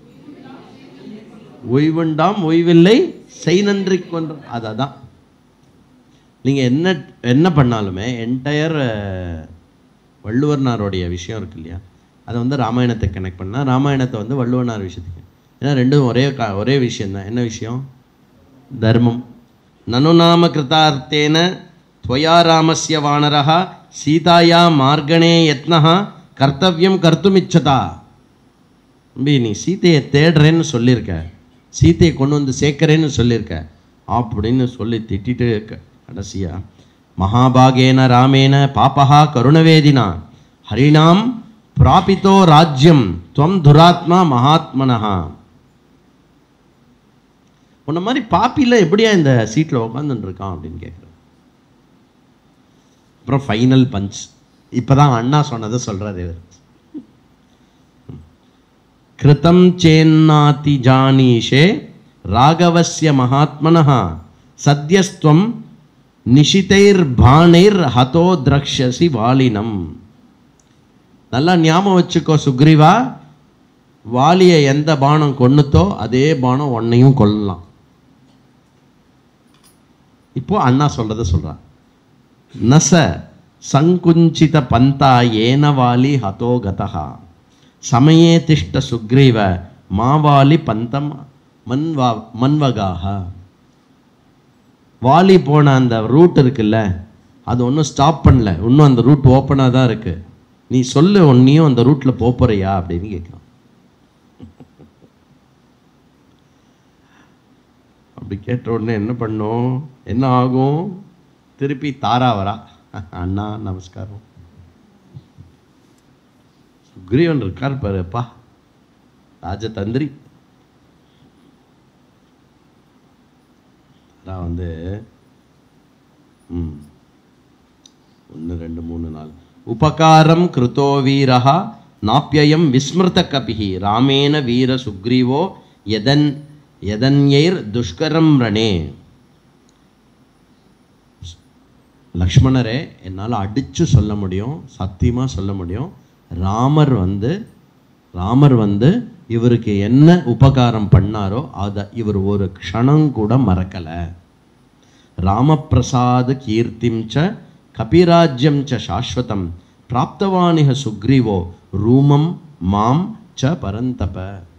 ஓய்வுண்டாம் ஓய்வில்லை செய் நன்றி கொன்ற அததான் நீங்க என்ன என்ன பண்ணாலுமே என்டையர் வள்ளுவர்னாருடைய விஷயம் இருக்கு இல்லையா அதை வந்து ராமாயணத்தை கனெக்ட் பண்ணா ராமாயணத்தை வந்து வள்ளுவனார் விஷயத்துக்கு ஏன்னா ரெண்டும் ஒரே கா ஒரே விஷயம்தான் என்ன விஷயம் தர்மம் நனு நாம கிருதார்த்தேன त्वया रामस्य वानरः சீதாயா மார்கணே யத்னः கர்த்தவியம் கர்த்துமிச்சதா தம்பி நீ சீதையை தேடுறேன்னு சொல்லியிருக்க சீதையை கொண்டு வந்து சேர்க்கறேன்னு சொல்லியிருக்க அப்படின்னு சொல்லி திட்டிட்டு க- கடைசியா மகாபாகேன ராமேன பாபஹா கருணவேதினா ஹரிணாம் பிராபித்தோ ராஜ்யம் துவம் துராத்மா மகாத்மனஹா உன்ன மாதிரி பாப்பியில் எப்படியா இந்த சீட்டில் உட்காந்துட்டு இருக்கான் அப்படின்னு கேட்குறேன் அப்புறம் ஃபைனல் பஞ்ச் இப்பதான் அண்ணா சொன்னதை சொல்றாரு இவர் கிருதம் சேன்னாதி ஜானீஷே ராகவஸ்ய மகாத்மனः சத்யஸ்துவம் நிஷிதைர் பாணைர் ஹதோ திரக்ஷசி வாலினம் நல்லா ஞாபகம் வச்சுக்கோ சுக்ரீவா வாலியை எந்த பானம் கொன்னுத்தோ அதே பானம் உன்னையும் கொல்லலாம் இப்போ அண்ணா சொல்றத சொல்றான் நச சங்குஞ்சித பந்தா ஏன வாலி ஹதோ கதா சமயே திஷ்ட சுக்ரீவ மாவாலி பந்தம் மன்வா மன்வகாக வாலி போன அந்த ரூட் இருக்குல்ல அது ஒன்றும் ஸ்டாப் பண்ணல இன்னும் அந்த ரூட் ஓப்பனாக தான் இருக்கு நீ சொல்லு உன்னையும் அந்த ரூட்டில் போறியா அப்படின்னு கேட்குறான் அப்படி கேட்ட உடனே என்ன பண்ணும் என்ன ஆகும் திருப்பி தாரா வரா அண்ணா நமஸ்காரம் சுக்ரீவன் இருக்கார் பாருப்பா ராஜதந்திரி அதான் வந்து ம் ஒன்று ரெண்டு மூணு நாலு உபகாரம் கிருத்தோ வீரஹா நாப்பியம் விஸ்மிருத கபிஹி ராமேன வீர சுக்ரீவோ எதன் எதன்யைர் துஷ்கரம் ரணே லக்ஷ்மணரே என்னால் அடிச்சு சொல்ல முடியும் சத்தியமாக சொல்ல முடியும் ராமர் வந்து ராமர் வந்து இவருக்கு என்ன உபகாரம் பண்ணாரோ அதை இவர் ஒரு க்ஷணம் கூட மறக்கலை ராமப்பிரசாத கீர்த்திம் ச கபிராஜ்யம் ச சாஸ்வதம் பிராப்தவானிக சுக்ரீவோ ரூமம் மாம் ச பரந்தப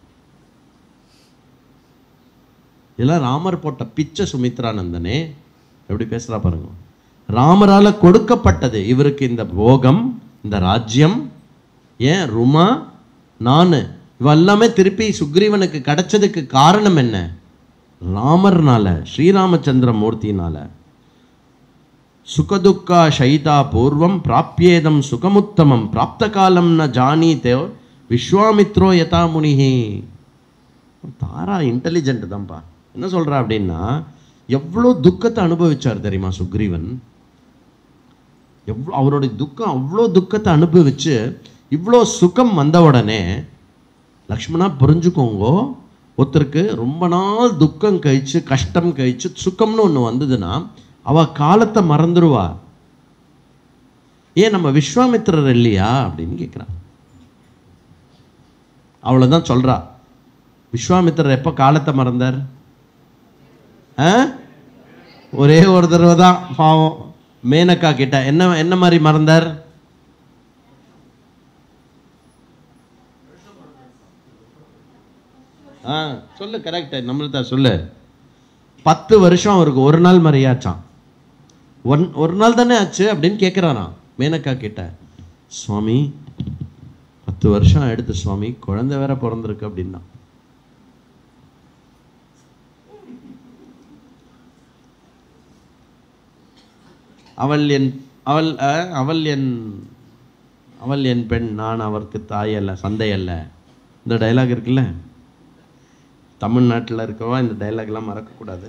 இதெல்லாம் ராமர் போட்ட பிச்சை சுமித்ரானந்தனே எப்படி பேசுறா பாருங்க ராமரால கொடுக்கப்பட்டது இவருக்கு இந்த போகம் இந்த ராஜ்யம் ஏன் ருமா நான் இவெல்லாமே திருப்பி சுக்ரீவனுக்கு கிடைச்சதுக்கு காரணம் என்ன ராமர்னால ஸ்ரீராமச்சந்திர மூர்த்தினால சுகதுக்கா சைதா பூர்வம் பிராப்பியேதம் சுகமுத்தமம் பிராப்த காலம் ந ஜானீதே விஸ்வாமித்ரோ யதா முனிஹி தாரா இன்டெலிஜென்ட் தான்ப்பா என்ன சொல்றா அப்படின்னா எவ்வளோ துக்கத்தை அனுபவிச்சார் தெரியுமா சுக்ரீவன் எவ்வளோ அவருடைய துக்கம் அவ்வளோ துக்கத்தை அனுபவிச்சு இவ்வளோ சுகம் வந்த உடனே லக்ஷ்மணா புரிஞ்சுக்கோங்கோ ஒருத்தருக்கு ரொம்ப நாள் துக்கம் கழிச்சு கஷ்டம் கழிச்சு சுகம்னு ஒன்று வந்ததுன்னா அவ காலத்தை மறந்துடுவா ஏன் நம்ம விஸ்வாமித்திரர் இல்லையா அப்படின்னு கேட்குறான் அவ்வளோதான் சொல்றா விஸ்வாமித்திரர் எப்போ காலத்தை மறந்தார் ஆ ஒரே ஒரு தடவை தான் பாவம் மேனக்கா கிட்ட என்ன என்ன மாதிரி மறந்தார் ஆ சொல்லு கரெக்ட் நம்மள்ட்ட சொல்லு பத்து வருஷம் அவருக்கு ஒரு நாள் மாதிரியாச்சான் ஒன் ஒரு நாள் தானே ஆச்சு அப்படின்னு கேட்குறாராம் மேனக்கா கிட்ட சுவாமி பத்து வருஷம் எடுத்து சுவாமி குழந்தை வேற பிறந்திருக்கு அப்படின்னா அவள் என் அவள் அஹ், அவள் என் அவள் என் பெண் நான் அவருக்கு தாய் அல்ல சந்தை அல்ல இந்த டைலாக் இருக்குல்ல தமிழ்நாட்டில் இருக்கவா இந்த டைலாக்லாம் மறக்கக்கூடாது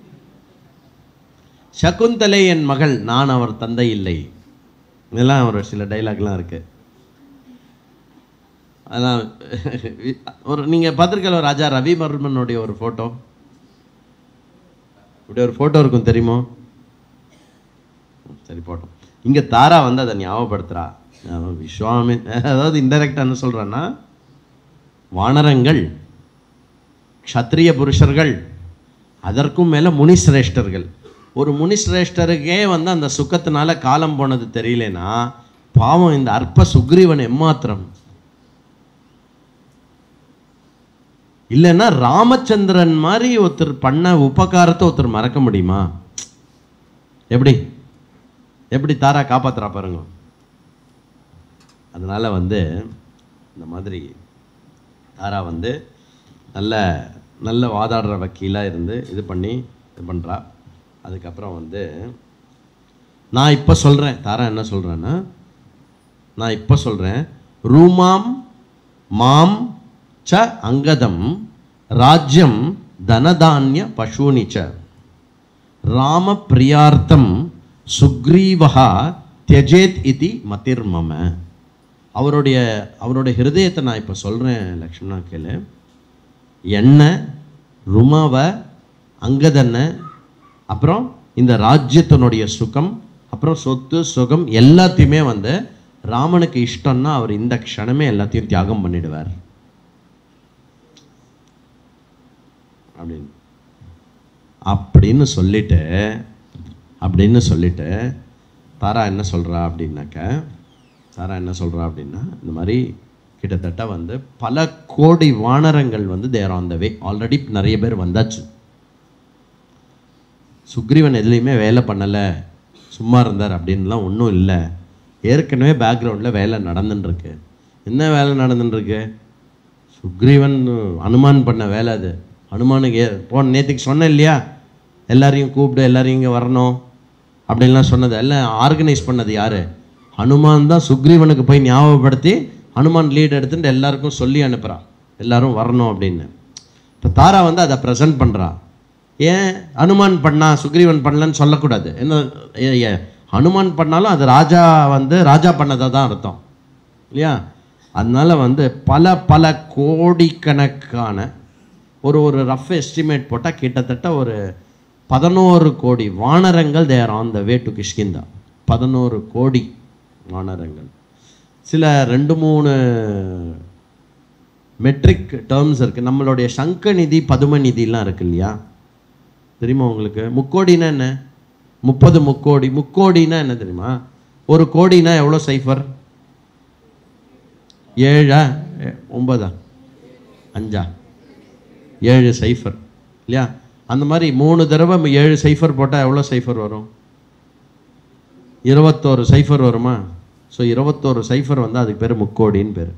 சகுந்தலை என் மகள் நான் அவர் தந்தை இல்லை இதெல்லாம் ஒரு சில டைலாக்லாம் இருக்கு அதான் ஒரு நீங்கள் பார்த்துருக்கல ராஜா ரவிவர்மனுடைய ஒரு ஃபோட்டோ இப்படி ஒரு ஃபோட்டோ இருக்கும் தெரியுமோ சரி போட்டோம் இங்கே தாரா வந்து அதை ஞாபகப்படுத்துறா அவன் விஸ்வாமி அதாவது இன்டெரக்டாக என்ன சொல்கிறான்னா வானரங்கள் க்ஷத்ரிய புருஷர்கள் அதற்கும் மேலே முனிசிரேஷ்டர்கள் ஒரு முனிசிரேஷ்டருக்கே வந்து அந்த சுக்கத்தினால காலம் போனது தெரியலனா பாவம் இந்த அற்ப சுக்ரீவன் எம்மாத்திரம் இல்லைன்னா ராமச்சந்திரன் மாதிரி ஒருத்தர் பண்ண உபகாரத்தை ஒருத்தர் மறக்க முடியுமா எப்படி எப்படி தாரா காப்பாத்துறா பாருங்க அதனால வந்து இந்த மாதிரி தாரா வந்து நல்ல நல்ல வாதாடுற வக்கீலாக இருந்து இது பண்ணி இது பண்ணுறா அதுக்கப்புறம் வந்து நான் இப்போ சொல்கிறேன் தாரா என்ன சொல்கிறேன்னா நான் இப்போ சொல்கிறேன் ரூமாம் மாம் ச அங்கதம் ராஜ்யம் தனதானிய பசூனி ச ராம பிரியார்த்தம் சுக்ரீவா தியஜேத் இதி மதிர்மம அவருடைய அவருடைய ஹிருதயத்தை நான் இப்போ சொல்கிறேன் லக்ஷ்மணா கேளு என்ன ருமாவை அங்கதன்ன அப்புறம் இந்த ராஜ்யத்தினுடைய சுகம் அப்புறம் சொத்து சுகம் எல்லாத்தையுமே வந்து ராமனுக்கு இஷ்டம்னா அவர் இந்த க்ஷணமே எல்லாத்தையும் தியாகம் பண்ணிடுவார் அப்படின்னு அப்படின்னு சொல்லிட்டு அப்படின்னு சொல்லிட்டு தாரா என்ன சொல்றா அப்படின்னாக்க தாரா என்ன சொல்றா அப்படின்னா இந்த மாதிரி கிட்டத்தட்ட வந்து பல கோடி வானரங்கள் வந்து தேர் ஆன் த வே ஆல்ரெடி நிறைய பேர் வந்தாச்சு சுக்ரீவன் எதுலேயுமே வேலை பண்ணலை சும்மா இருந்தார் அப்படின்லாம் ஒன்றும் இல்லை ஏற்கனவே பேக்ரவுண்டில் வேலை நடந்துன்னு இருக்கு என்ன வேலை நடந்துன்னு இருக்கு சுக்ரீவன் அனுமான் பண்ண வேலை அது அனுமானுக்கு ஏ- போன நேற்றுக்கு சொன்னேன் இல்லையா எல்லாரையும் கூப்பிடு எல்லாரையும் இங்கே வரணும் அப்படின்லாம் சொன்னது எல்லாம் ஆர்கனைஸ் பண்ணது யார் ஹனுமான் தான் சுக்ரீவனுக்கு போய் ஞாபகப்படுத்தி ஹனுமான் லீட் எடுத்துட்டு எல்லாருக்கும் சொல்லி அனுப்புகிறான் எல்லாரும் வரணும் அப்படின்னு இப்போ தாரா வந்து அதை ப்ரெசென்ட் பண்ணுறா ஏன் ஹனுமான் பண்ணா சுக்ரீவன் பண்ணலன்னு சொல்லக்கூடாது என்ன ஏ- ஏ, ஹனுமான் பண்ணாலும் அது ராஜா வந்து ராஜா பண்ணதை தான் அர்த்தம் இல்லையா அதனால வந்து பல பல கோடிக்கணக்கான ஒரு ஒரு ரஃப் எஸ்டிமேட் போட்டால் கிட்டத்தட்ட ஒரு பதினோரு கோடி வானரங்கள் there on the way to Kishkindha பதினோரு கோடி வானரங்கள் சில ரெண்டு மூணு மெட்ரிக் டேர்ம்ஸ் இருக்குது நம்மளுடைய சங்க நிதி பதும நிதிலாம் இருக்கு இல்லையா தெரியுமா உங்களுக்கு முக்கோடினா என்ன முப்பது முக்கோடி முக்கோடினா என்ன தெரியுமா ஒரு கோடினா எவ்வளோ சைஃபர் ஏழா எ- ஒன்பதா அஞ்சா ஏழு சைஃபர் இல்லையா அந்த மாதிரி மூணு தடவை ஏழு சைஃபர் போட்டால் எவ்வளோ சைஃபர் வரும் இருபத்தோரு சைஃபர் வருமா ஸோ இருபத்தோரு சைஃபர் வந்து அதுக்கு பேர் முக்கோடின்னு பேர்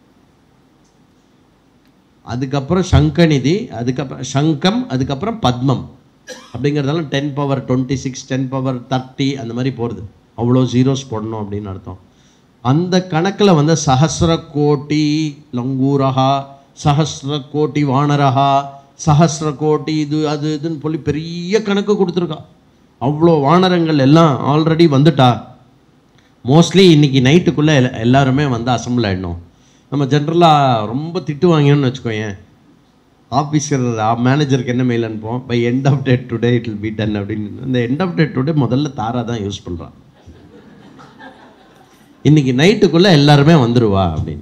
அதுக்கப்புறம் சங்கநிதி அதுக்கப்புறம் சங்கம் அதுக்கப்புறம் பத்மம் அப்படிங்கிறதெல்லாம் ten power twenty six ten power thirty அந்த மாதிரி போகிறது அவ்வளோ ஜீரோஸ் போடணும் அப்படின்னு அர்த்தம் அந்த கணக்கில் வந்து சஹஸ்ர கோட்டி லங்கூரஹா சஹஸ்ர கோட்டி வானரஹா சஹஸ்ர கோட்டி இது அது இதுன்னு சொல்லி பெரிய கணக்கு கொடுத்துருக்கா அவ்வளோ வானரங்கள் எல்லாம் ஆல்ரெடி வந்துட்டா மோஸ்ட்லி இன்னைக்கு நைட்டுக்குள்ளே எல்லாருமே வந்து அசம்பிள் ஆகிடணும் நம்ம ஜென்ரலாக ரொம்ப திட்டு வாங்கினோம்னு வச்சுக்கோயேன் ஆஃபீஸர் மேனேஜருக்கு என்ன மெயில் அனுப்போம் by end of date today it will be done அப்படின்னு இந்த எண்ட் ஆஃப் டேட் டுடே முதல்ல தாரா தான் யூஸ் பண்ணுறான் இன்னைக்கு நைட்டுக்குள்ளே எல்லாருமே வந்துருவா அப்படின்னு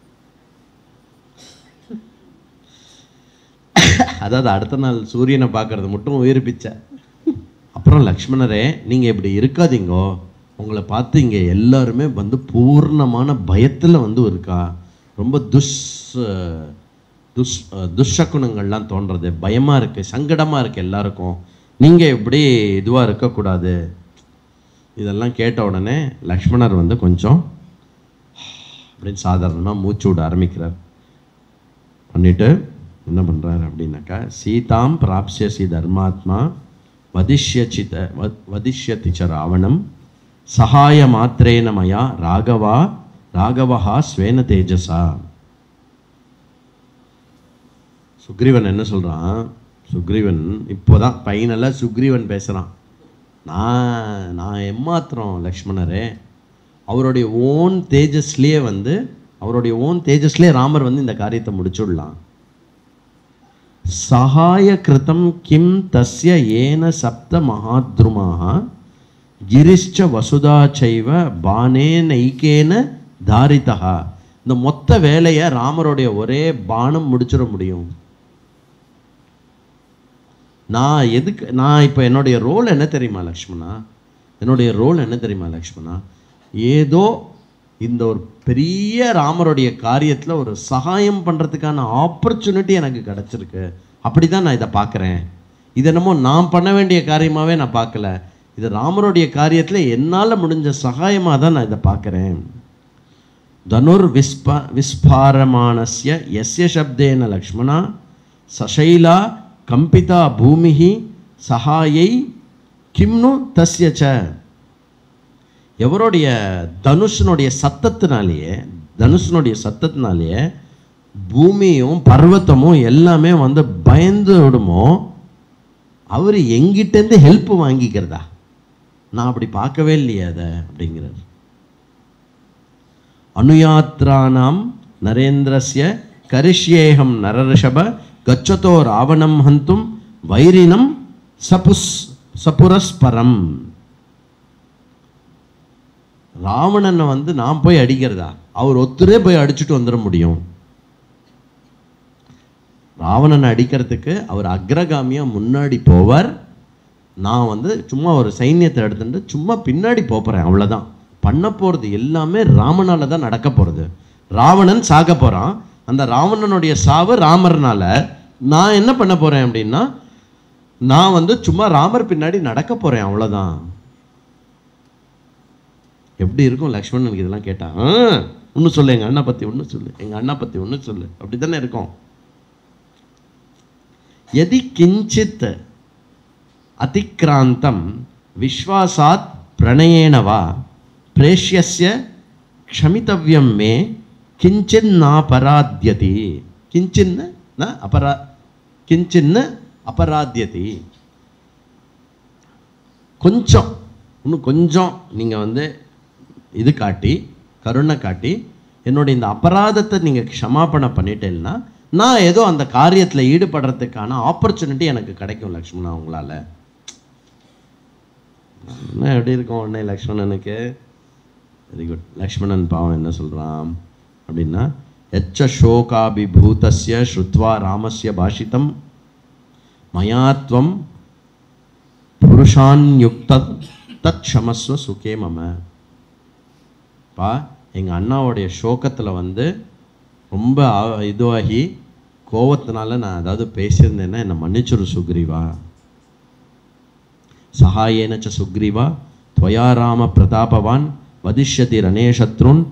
அதாவது அடுத்த நாள் சூரியனை பார்க்கறது மட்டும் உயிர் பிச்சை அப்புறம் லக்ஷ்மணரே நீங்கள் இப்படி இருக்காதீங்கோ உங்களை பார்த்து இங்கே எல்லாருமே வந்து பூர்ணமான பயத்தில் வந்து இருக்கா ரொம்ப துஷ் துஷ் துஷகுணங்கள்லாம் தோன்றது பயமாக இருக்குது சங்கடமாக இருக்குது எல்லாருக்கும் நீங்கள் இப்படி இதுவாக இருக்கக்கூடாது இதெல்லாம் கேட்ட உடனே லக்ஷ்மணர் வந்து கொஞ்சம் அப்படின்னு சாதாரணமாக மூச்சு விட ஆரம்பிக்கிறார் பண்ணிட்டு என்ன பண்ணுறாரு அப்படின்னாக்கா சீதாம் பிராப்சியசி தர்மாத்மா வதிஷ்யச்சித வ- வதிஷ்யதி ச ராவணம் சகாய மாத்திரேன மயா ராகவா ராகவஹா ஸ்வேன தேஜசா சுக்ரீவன் என்ன சொல்றான் சுக்ரீவன் இப்போதான் ஃபைனலாக சுக்ரீவன் பேசுறான் நான் நான் எம்மாத்திரம் லக்ஷ்மணரே அவருடைய ஓன் தேஜஸ்லேயே வந்து அவருடைய ஓன் தேஜஸ்லேயே ராமர் வந்து இந்த காரியத்தை முடிச்சுடலாம் சகாய கிருதம் கிம் தஸ்ய ஏன சப்த மகாத்ருமாக கிரிஷ்ச வசுதா சைவ பானே நைக்கேன தாரிதா இந்த மொத்த வேலையை ராமருடைய ஒரே பானம் முடிச்சிட முடியும் நான் எதுக்கு நான் இப்போ என்னுடைய ரோல் என்ன தெரியுமா லக்ஷ்மணா என்னுடைய ரோல் என்ன தெரியுமா லக்ஷ்மணா ஏதோ இந்த ஒரு பெரிய ராமருடைய காரியத்தில் ஒரு சகாயம் பண்ணுறதுக்கான ஆப்பர்ச்சுனிட்டி எனக்கு கிடச்சிருக்கு அப்படி தான் நான் இதை பார்க்குறேன் இது என்னமோ நான் பண்ண வேண்டிய காரியமாகவே நான் பார்க்கல இது ராமருடைய காரியத்தில் என்னால் முடிஞ்ச சகாயமாக தான் நான் இதை பார்க்குறேன் தனுர் விஸ்ப விஸ்பாரமானஸ்ய எஸ்ய சப்தேன லக்ஷ்மணா சசைலா கம்பிதா பூமிஹி சகாயை கிம்னு தஸ்ய ச எவருடைய தனுஷனுடைய சத்தத்தினாலேயே தனுஷனுடைய சத்தத்தினாலேயே பூமியும் பர்வத்தமும் எல்லாமே வந்து பயந்து விடுமோ அவர் எங்கிட்டேருந்து ஹெல்ப் வாங்கிக்கிறதா நான் அப்படி பார்க்கவே இல்லையே அதை அப்படிங்கிறார் அனுயாத்ரானாம் நரேந்திரஸ்ய கரிஷ்யேகம் நரரிஷப கச்சதோ ராவணம் ஹந்தும் வைரினம் சபுஸ் சபுரஸ்பரம் ராவணனை வந்து நான் போய் அடிக்கிறதா அவர் ஒத்துரே போய் அடிச்சுட்டு வந்துட முடியும் ராவணனை அடிக்கிறதுக்கு அவர் அக்ரகாமியா முன்னாடி போவார் நான் வந்து சும்மா ஒரு சைன்யத்தை எடுத்துட்டு சும்மா பின்னாடி போகிறேன் அவ்வளோதான் பண்ண போகிறது எல்லாமே ராமனால தான் நடக்க போகிறது ராவணன் சாக போகிறான் அந்த ராவணனுடைய சாவு ராமர்னால நான் என்ன பண்ண போகிறேன் அப்படின்னா நான் வந்து சும்மா ராமர் பின்னாடி நடக்க போகிறேன் அவ்வளோதான் எப்படி இருக்கும் லக்ஷ்மணனுக்கு இதெல்லாம் கேட்டா ஒன்று சொல்லு எங்கள் அண்ணா பற்றி ஒன்று சொல்லு எங்கள் அண்ணா பற்றி ஒன்று சொல்லு அப்படி தானே இருக்கும் यदि किञ्चित् अतिक्रान्तं विश्वासात् प्रणयेन वा प्रेष्यस्य क्षमितव्यं मे किञ्चिन्नापराध्यति किञ्चिन् न अपरा किञ्चिन् அபராத்தியதி கொஞ்சம் இன்னும் கொஞ்சம் நீங்கள் வந்து இது காட்டி கருணை காட்டி என்னுடைய இந்த அபராதத்தை நீங்கள் க்ஷமாபணை பண்ணிட்டேன்னா நான் ஏதோ அந்த காரியத்தில் ஈடுபடுறதுக்கான ஆப்பர்ச்சுனிட்டி எனக்கு கிடைக்கும் லக்ஷ்மணா உங்களால் என்ன எப்படி இருக்கும் உடனே லக்ஷ்மணனுக்கு வெரி குட் லக்ஷ்மணன் பாவம் என்ன சொல்கிறான் அப்படின்னா எச்ச சோகாபிபூதஸ்ய ஸ்ருத்வா ராமஸ்ய பாஷிதம் மயாத்வம் புருஷான்யுக்த தத் க்ஷமஸ்வ சுகே மம பா எங்கள் அண்ணாவுடைய சோகத்தில் வந்து ரொம்ப ஆ- இதுவாகி கோவத்தினால நான் ஏதாவது பேசியிருந்தேன்னா என்னை மன்னிச்சிரு சுக்ரீவா சகாயேன ச சுக்ரீவா त्वया ராம பிரதாபவான் வதிஷ்யதி ரணே சத்ருன்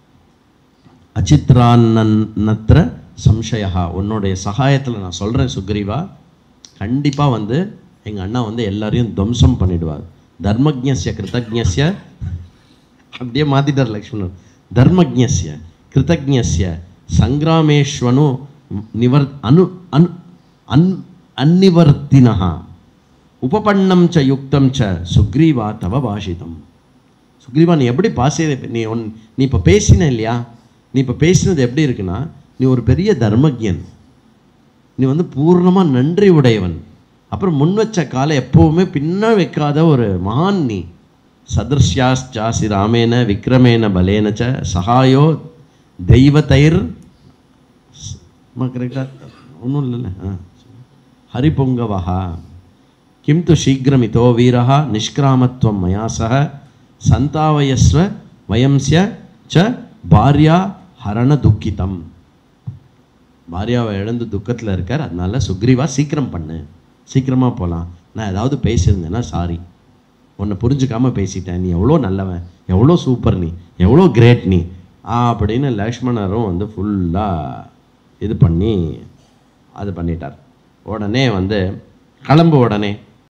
அச்சித்ரான்னத்திர சம்சயா உன்னுடைய சகாயத்தில் நான் சொல்கிறேன் சுக்ரீவா கண்டிப்பாக வந்து எங்கள் அண்ணா வந்து எல்லாரையும் துவம்சம் பண்ணிடுவார் தர்மஜ்ஞஸ்ய கிருத்தஜ்ஞஸ்ய அப்படியே மாற்றிட்டார் லக்ஷ்மணன் தர்மஜ்ஞஸ்ய கிருத்தஜ்ஞஸ்ய சங்கிராமேஸ்வனு நிவர் அனு அனு அன் அந்நிவர்த்தினஹா உபபன்னம் ச யுக்தம் ச சுக்ரீவா தவ பாஷிதம் சுக்ரீவா நீ எப்படி பாசி நீ ஒன் நீ இப்போ பேசின இல்லையா நீ இப்போ பேசினது எப்படி இருக்குன்னா நீ ஒரு பெரிய தர்மஜன் நீ வந்து பூர்ணமாக நன்றி உடையவன் அப்புறம் முன் வச்ச காலை எப்போவுமே பின்ன வைக்காத ஒரு மகான் நீ சதிருஷ்யாஸ் ஜாசி ராமேன விக்ரமேன பலேன ச சகாயோ தெய்வத்தைர் கரெக்டாக ஒன்றும் இல்லைல்ல ஆ ஹரிபொங்கவஹா கிம் து சீக்கிரமிதோ வீரः நிஷ்கிராமத்வம் மயா சக சந்தாவயஸ்வ வயம்ஸ்ய ச பாரியா ஹரண துக்கிதம் பாரியாவை இழந்து துக்கத்தில் இருக்கார் அதனால சுக்ரீவா சீக்கிரம் பண்ணு சீக்கிரமாக போகலாம் நான் ஏதாவது பேசியிருந்தேன்னா சாரி உன்னை புரிஞ்சுக்காம பேசிட்டேன் நீ எவ்வளோ நல்லவன் எவ்வளோ சூப்பர் நீ எவ்வளோ கிரேட் நீ ஆ அப்படின்னு லக்ஷ்மணரும் வந்து ஃபுல்லாக இது பண்ணி அது பண்ணிட்டார் உடனே வந்து கிளம்பு உடனே